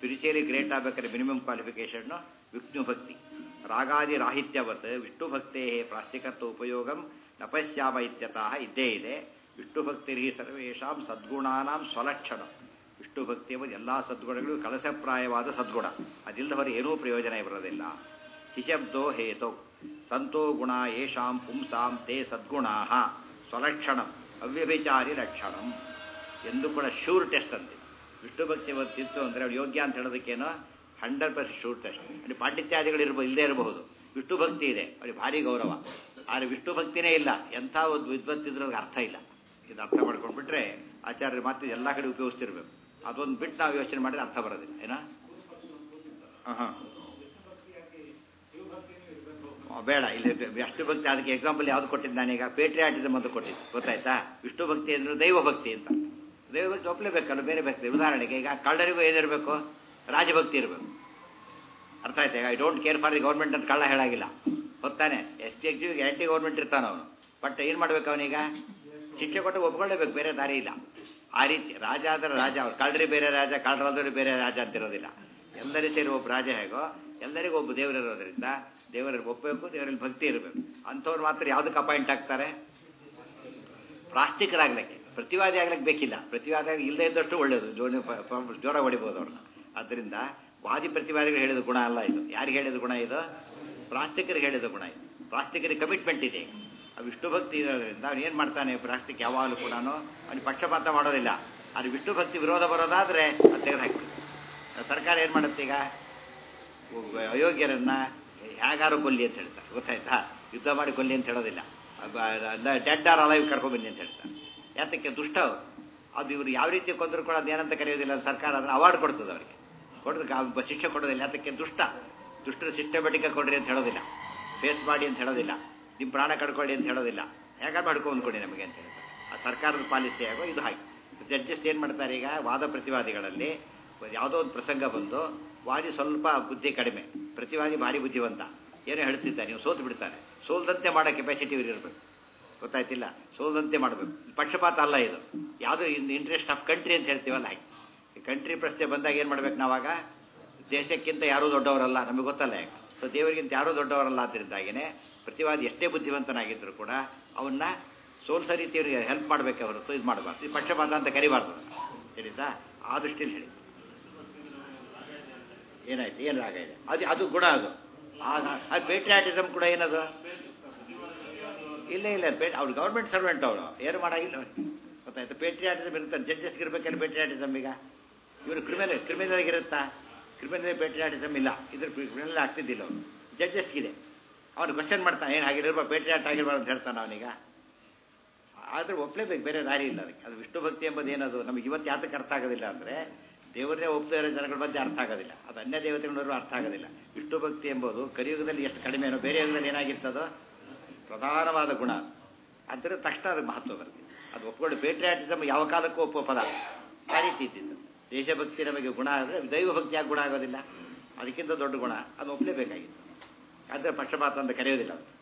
ಸ್ಪಿರಿಚುಯಲಿ ಗ್ರೇಟ್ ಆಗಬೇಕಾದ್ರೆ ಮಿನಿಮಮ್ ಕ್ವಾಲಿಫಿಕೇಷನ್ನು ವಿಷ್ಣು ಭಕ್ತಿ ರಾಗಾದಿ ರಾಹಿತ್ಯವತ್ ವಿಷ್ಣು ಭಕ್ತೇ ಪ್ರಾಸ್ತಿಕತ್ವ ಉಪಯೋಗಂ ನಪಶ್ಯಾಮ ಇತ್ಯತಃ ಇದ್ದೇ ಇದೆ ವಿಷ್ಣು ಭಕ್ತಿರಿ ಸರ್ವೇಷಾಂ ಸದ್ಗುಣಾನಾಂ ಸ್ವಲಕ್ಷಣ ವಿಷ್ಣು ಭಕ್ತಿ ಎಂಬುದು ಎಲ್ಲ ಸದ್ಗುಣಗಳು ಕಲಶಪ್ರಾಯವಾದ ಸದ್ಗುಣ ಅದಿಲ್ಲದವರು ಏನೂ ಪ್ರಯೋಜನ ಬರೋದಿಲ್ಲ ಹಿಶಬ್ದೋ ಹೇತೌ ಸಂತೋ ಗುಣ ಯೇಷಾಂ ಪುಂಸಾಂ ತೇ ಸದ್ಗುಣಾ ಸ್ವಲಕ್ಷಣಂ ಅವ್ಯಭಿಚಾರಿ ಲಕ್ಷಣಂ ಎಂದು ಕೂಡ ಶೂರ್ ಟೆಸ್ಟ್ ಅಂತೆ ವಿಷ್ಣು ಭಕ್ತಿ ಬರ್ತಿತ್ತು ಅಂದರೆ ಅವ್ರು ಯೋಗ್ಯ ಅಂತ ಹೇಳೋದಕ್ಕೇನೋ ಹಂಡ್ರೆಡ್ ಪರ್ಸೆಂಟ್ ಶೂರ್ ಟೆಸ್ಟ್ ಅಲ್ಲಿ ಪಾಂಡಿತ್ಯಾದಿಗಳು ಇರ್ಬೋದು ಇಲ್ಲದೇ ಇರಬಹುದು ವಿಷ್ಣು ಭಕ್ತಿ ಇದೆ ಅವ್ರಿಗೆ ಭಾರಿ ಗೌರವ ಆದರೆ ವಿಷ್ಣು ಭಕ್ತಿನೇ ಇಲ್ಲ ಎಂಥ ಒಂದು ವಿದ್ವತ್ತಿದ್ರೂ ಅವ್ರಿಗೆ ಅರ್ಥ ಇಲ್ಲ ಇದು ಅರ್ಥ ಮಾಡ್ಕೊಂಡ್ಬಿಟ್ರೆ ಆಚಾರ್ಯರು ಮಾತು ಎಲ್ಲ ಕಡೆ ಉಪಯೋಗಿಸ್ತಿರ್ಬೇಕು ಅದೊಂದು ಬಿಟ್ಟು ನಾವು ಯೋಚನೆ ಮಾಡಿದ್ರೆ ಅರ್ಥ ಬರೋದಿಲ್ಲ ಏನಾ ಹಾಂ ಹಾಂ ಬೇಡ ಇಲ್ಲಿ ವಿಷ್ಣು ಭಕ್ತಿ ಅದಕ್ಕೆ ಎಕ್ಸಾಂಪಲ್ ಯಾವ್ದು ಕೊಟ್ಟಿದ್ದು ನಾನೀಗ ಪೇಟ್ರಿಯಾಟಿಸಮ್ ಅಂತ ಕೊಟ್ಟಿದ್ದು ಗೊತ್ತಾಯ್ತಾ ವಿಷ್ಣು ಭಕ್ತಿ ಅಂದ್ರೆ ದೈವ ಭಕ್ತಿ ಅಂತ ದೈವ ಭಕ್ತಿ ಒಪ್ಪಲೇಬೇಕಲ್ಲ ಬೇರೆ ಭಕ್ತಿ ಉದಾಹರಣೆಗೆ ಈಗ ಕಳ್ಳರಿಗೂ ಏನಿರಬೇಕು ರಾಜಭಕ್ತಿ ಇರಬೇಕು ಅರ್ಥ ಆಯ್ತಾ ಈಗ I don't care for the government ಅಂತ ಕಳ್ಳ ಹೇಳಾಗಿಲ್ಲ ಹೊತ್ತಾನೆ ಎಸ್ ಎಕ್ಸ್ ಆ್ಯಂಟಿ ಗೌರ್ಮೆಂಟ್ ಇರ್ತಾನ ಅವನು ಬಟ್ ಏನು ಮಾಡ್ಬೇಕು ಅವನೀಗ ಶಿಕ್ಷೆ ಕೊಟ್ಟು ಒಪ್ಕೊಳ್ಳೇಬೇಕು ಬೇರೆ ದಾರಿ ಇಲ್ಲ ಆ ರೀತಿ ರಾಜ ಆದರೆ ರಾಜ ಅವ್ರು ಕಳ್ಳರಿ ಬೇರೆ ರಾಜ ಕಳ್ಳರಾದವರು ಬೇರೆ ರಾಜ ಅಂತಿರೋದಿಲ್ಲ ಎಲ್ಲರೂ ಸೇರಿ ಒಬ್ಬ ರಾಜ ಹೇಗೋ ಎಲ್ಲರಿಗೂ ಒಬ್ಬ ದೇವರಿರೋದ್ರಿಂದ ದೇವರಲ್ಲಿ ಒಪ್ಪಬೇಕು ದೇವರಲ್ಲಿ ಭಕ್ತಿ ಇರಬೇಕು ಅಂಥವ್ರು ಮಾತ್ರ ಯಾವುದಕ್ಕೆ ಅಪಾಯಿಂಟ್ ಆಗ್ತಾರೆ ಪ್ರಾಸ್ತಿಕರಾಗ್ಲಿಕ್ಕೆ ಪ್ರತಿವಾದಿ ಆಗ್ಲಿಕ್ಕೆ ಬೇಕಿಲ್ಲ ಪ್ರತಿವಾದಿ ಇಲ್ಲದೇ ಇದ್ದಷ್ಟು ಒಳ್ಳೆಯದು ಜೋಡಿ ಜೋರ ಹೊಡಿಬೋದು ಅವ್ರನ್ನ ಆದ್ದರಿಂದ ವಾದಿ ಪ್ರತಿವಾದಿಗಳು ಹೇಳಿದ ಗುಣ ಅಲ್ಲ ಇದು ಯಾರಿಗೆ ಹೇಳಿದ ಗುಣ ಇದು ಪ್ರಾಸ್ತಿಕರಿಗೆ ಹೇಳಿದ ಗುಣ ಇದು ಪ್ರಾಸ್ತಿಕರಿಗೆ ಕಮಿಟ್ಮೆಂಟ್ ಇದೆ ಆ ವಿಷ್ಣು ಭಕ್ತಿ ಇರೋದ್ರಿಂದ ಅವ್ನು ಏನು ಮಾಡ್ತಾನೆ ಪ್ರಾಸ್ತಿಕ ಯಾವಾಗಲೂ ಕೂಡ ಅವ್ನಿಗೆ ಪಕ್ಷಪಾತ ಮಾಡೋದಿಲ್ಲ ಅದು ವಿಷ್ಣು ಭಕ್ತಿ ವಿರೋಧ ಬರೋದಾದರೆ ಅದು ತೆಗೆದುಹಾಕ್ತೀವಿ ಸರ್ಕಾರ ಏನು ಮಾಡುತ್ತೆ ಈಗ ಅಯೋಗ್ಯರನ್ನ ಹೇಗಾರು ಕೊಲ್ಲಿ ಅಂತ ಹೇಳ್ತಾರೆ ಗೊತ್ತಾಯ್ತಾ ಯುದ್ಧ ಮಾಡಿ ಕೊಲ್ಲಿ ಅಂತ ಹೇಳೋದಿಲ್ಲ ಡೆಡ್ ಆರ್ ಅಲೈವ್ ಕರ್ಕೊಂಡ್ಬನ್ನಿ ಅಂತ ಹೇಳ್ತಾರೆ ಯಾತಕ್ಕೆ ದುಷ್ಟ ಅವರು ಅದು ಇವರು ಯಾವ ರೀತಿ ಕೊಂದರು ಕೂಡ ಏನಂತ ಕರೆಯೋದಿಲ್ಲ ಸರ್ಕಾರ ಅದನ್ನು ಅವಾರ್ಡ್ ಕೊಡ್ತದೆ ಅವರಿಗೆ ಕೊಡೋದಕ್ಕೆ ಶಿಕ್ಷೆ ಕೊಡೋದಿಲ್ಲ ಯಾತಕ್ಕೆ ದುಷ್ಟ ದುಷ್ಟರ ಸಿಸ್ಟಮೆಟಿಕ್ ಕೊಡ್ರಿ ಅಂತ ಹೇಳೋದಿಲ್ಲ ಫೇಸ್ ಮಾಡಿ ಅಂತ ಹೇಳೋದಿಲ್ಲ ನಿಮ್ಮ ಪ್ರಾಣ ಕಡ್ಕೊಳ್ಳಿ ಅಂತ ಹೇಳೋದಿಲ್ಲ ಹೇಗಾರು ಮಾಡ್ಕೊಂಡು ಕೊಡಿ ನಮಗೆ ಅಂತ ಹೇಳ್ತಾರೆ ಆ ಸರ್ಕಾರದ ಪಾಲಿಸಿ ಆಗೋ ಇದು ಹಾಗೆ ಜಡ್ಜಸ್ ಏನು ಮಾಡ್ತಾರೆ ಈಗ ವಾದ ಪ್ರತಿವಾದಿಗಳಲ್ಲಿ ಯಾವುದೋ ಒಂದು ಪ್ರಸಂಗ ಬಂದು ವಾದಿ ಸ್ವಲ್ಪ ಬುದ್ಧಿ ಕಡಿಮೆ ಪ್ರತಿವಾದಿ ಭಾರಿ ಬುದ್ಧಿವಂತ ಏನೋ ಹೇಳ್ತಿದ್ದಾನೆ ನೀವು ಸೋತು ಬಿಡ್ತಾನೆ ಸೋಲ್ದಂತೆ ಮಾಡೋ ಕೆಪಾಸಿಟಿ ಇರಬೇಕು ಗೊತ್ತಾಯ್ತಿಲ್ಲ ಸೋಲ್ದಂತೆ ಮಾಡಬೇಕು ಪಕ್ಷಪಾತ ಅಲ್ಲ ಇದು ಯಾವುದೋ ಇಂಟ್ರೆಸ್ಟ್ ಆಫ್ ಕಂಟ್ರಿ ಅಂತ ಹೇಳ್ತೀವಲ್ಲ ಹಾಗೆ ಈ ಕಂಟ್ರಿ ಪ್ರಶ್ನೆ ಬಂದಾಗ ಏನು ಮಾಡ್ಬೇಕು ನಾವಾಗ ದೇಶಕ್ಕಿಂತ ಯಾರೂ ದೊಡ್ಡವರಲ್ಲ ನಮಗೆ ಗೊತ್ತಲ್ಲ ಯಾಕೆ ಸೊ ದೇವರಿಗಿಂತ ಯಾರೂ ದೊಡ್ಡವರಲ್ಲ ಆದ್ದರಿಂದಾಗಿನೇ ಪ್ರತಿವಾದಿ ಎಷ್ಟೇ ಬುದ್ಧಿವಂತನಾಗಿದ್ದರೂ ಕೂಡ ಅವನ್ನ ಸೋಲ್ಸೋ ರೀತಿಯವರಿಗೆ ಹೆಲ್ಪ್ ಮಾಡಬೇಕೆ ಹೊರತು ಇದು ಮಾಡಬಾರ್ದು ಇದು ಪಕ್ಷಪಾತ ಅಂತ ಕರಿಬಾರ್ದು ಸರಿತಾ ಆ ದೃಷ್ಟಿಯಲ್ಲಿ ಹೇಳಿ ಏನಾಯ್ತು ಏನು ರಾಗ ಇದೆ ಅದು ಅದು ಗುಣ ಅದು ಅದು ಪೇಟ್ರಿಯಾಟಿಸಮ್ ಕೂಡ ಏನದು ಇಲ್ಲ ಇಲ್ಲ ಪೇ ಅವ್ರು ಗೌರ್ಮೆಂಟ್ ಸರ್ವೆಂಟ್ ಅವರು ಏನು ಮಾಡಾಗಿಲ್ಲ ಗೊತ್ತಾಯ್ತು ಪೇಟ್ರಿಯಾಟಿಸಮ್ ಇರ್ತಾರೆ ಜಡ್ಜಸ್ಗೆ ಇರ್ಬೇಕಾದ್ರೆ ಪೇಟ್ರಿಯಾಟಿಸಮ್ ಈಗ ಇವರು ಕ್ರಿಮಿನಲ್ ಕ್ರಿಮಿನಲ್ಗೆ ಇರುತ್ತಾ ಕ್ರಿಮಿನಲ್ ಪೇಟ್ರಿಯಾಟಿಸಮ್ ಇಲ್ಲ ಇದ್ರ ಕ್ರಿಮಿನಲ್ ಆಗ್ತಿದ್ದಿಲ್ಲ ಅವನು ಜಡ್ಜಸ್ಗಿದೆ ಅವನು ಕ್ವಶನ್ ಮಾಡ್ತಾನೆ ಏನು ಹಾಗಿರ್ಬಾರ್ದು ಪೇಟ್ರಿಯಾಟ್ ಆಗಿರ್ಬಾರ್ದು ಅಂತ ಹೇಳ್ತಾನೆ ಅವನೀಗ ಆದ್ರೆ ಒಪ್ಪಲೇಬೇಕು ಬೇರೆ ದಾರಿ ಇಲ್ಲ ಅದಕ್ಕೆ ಅದು ವಿಷ್ಣು ಭಕ್ತಿ ಎಂಬುದು ಏನದು ನಮಗೆ ಇವತ್ತು ಯಾತಕ್ಕೆ ಅರ್ಥ ಆಗೋದಿಲ್ಲ ಅಂದರೆ ದೇವರೇ ಒಪ್ತಾ ಇರೋ ಜನಗಳ ಬಗ್ಗೆ ಅರ್ಥ ಆಗೋದಿಲ್ಲ ಅದು ಅನ್ಯ ದೇವತೆಗಳವರು ಅರ್ಥ ಆಗೋದಿಲ್ಲ ವಿಷ್ಣು ಭಕ್ತಿ ಎಂಬುದು ಕಲಿಯುಗದಲ್ಲಿ ಎಷ್ಟು ಕಡಿಮೆನೋ ಬೇರೆ ಯುಗದಲ್ಲಿ ಏನಾಗಿರ್ತದೋ ಪ್ರಧಾನವಾದ ಗುಣ ಅದರ ತಕ್ಷಣ ಅದು ಮಹತ್ವ ಬರುತ್ತೆ ಅದು ಒಪ್ಕೊಂಡು ಪೇಟ್ರಿಯಾಟಿಸಮ್ ಯಾವ ಕಾಲಕ್ಕೂ ಒಪ್ಪೋ ಪದ ಆ ರೀತಿ ಇದ್ದಿದ್ದು ದೇಶಭಕ್ತಿ ನಮಗೆ ಗುಣ ಆದರೆ ದೈವ ಭಕ್ತಿ ಯಾಕೆ ಗುಣ ಆಗೋದಿಲ್ಲ ಅದಕ್ಕಿಂತ ದೊಡ್ಡ ಗುಣ ಅದು ಒಪ್ಪಲೇಬೇಕಾಗಿತ್ತು ಆದರೆ ಪಕ್ಷಪಾತ ಅಂತ ಕರೆಯೋದಿಲ್ಲ ಅದು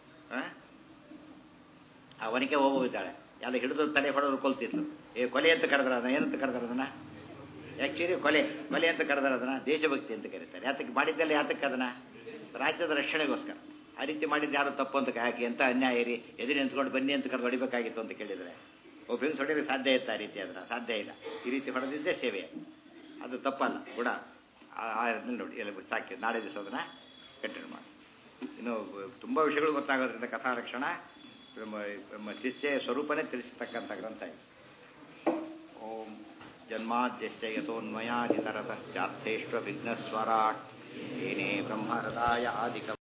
ಅವನಿಗೆ ಹೋಗಿದ್ದಾಳೆ ಎಲ್ಲ ಹಿಡಿದು ತಲೆ ಹೊಡೆದು ಕೊಲ್ತಿದ್ಲು ಏ ಕೊಲೆ ಅಂತ ಕರೆದ್ರ ಅದನ್ನ ಏನಂತ ಕರೆದ್ರ ಅದನ್ನ ಆ್ಯಕ್ಚುಲಿ ಕೊಲೆ ಕೊಲೆ ಅಂತ ಕರೆದ್ರ ಅದನ್ನ ದೇಶಭಕ್ತಿ ಅಂತ ಕರೀತಾರೆ ಯಾತಕ್ಕೆ ಮಾಡಿದ್ದಲ್ಲ ಯಾತಕ್ಕೆ ಅದನ್ನ ರಾಜ್ಯದ ರಕ್ಷಣೆಗೋಸ್ಕರ ಆ ರೀತಿ ಮಾಡಿದ್ದು ಯಾರು ತಪ್ಪು ಅಂತ ಹಾಕಿ ಅಂತ ಅನ್ಯಾಯ ರೀ ಎದುರು ನಿಂತ್ಕೊಂಡು ಬನ್ನಿ ಅಂತ ಕರೆದು ಹೊಡಿಬೇಕಾಗಿತ್ತು ಅಂತ ಕೇಳಿದರೆ ಒಬ್ಬ ಹೆಂಗ್ಸ್ ಹೊಡೆಯಲು ಸಾಧ್ಯ ಇತ್ತು ಆ ರೀತಿ ಅದನ್ನ ಸಾಧ್ಯ ಇಲ್ಲ ಈ ರೀತಿ ಹೊಡೆದಿದ್ದೇ ಸೇವೆ ಅದು ತಪ್ಪಲ್ಲ ಗುಣ ನೋಡಿ ಎಲ್ಲ ಸಾಕಿ ನಾಳೆ ದಿವಸ ಅದನ್ನ ಕಂಟಿನ್ಯೂ ಮಾಡಿ ಇನ್ನು ತುಂಬ ವಿಷಯಗಳು ಗೊತ್ತಾಗೋದ್ರಿಂದ ಕಥಾ ರಕ್ಷಣ ಚಿಚ್ಚೆಯ ಸ್ವರೂಪನೇ ತಿಳಿಸತಕ್ಕಂಥ ಗ್ರಂಥ ಇದು ಓಂ ಜನ್ಮಾದ್ಯಶ್ಚ ಯಥೋನ್ಮಯಾದಿತರತಶ್ಚಾರ್ಥೇಶ್ವ ವಿಘ್ನಸ್ವರಾಟ್ ಏನೇ ಬ್ರಹ್ಮಹೃದಾಯ ಆದಿಕ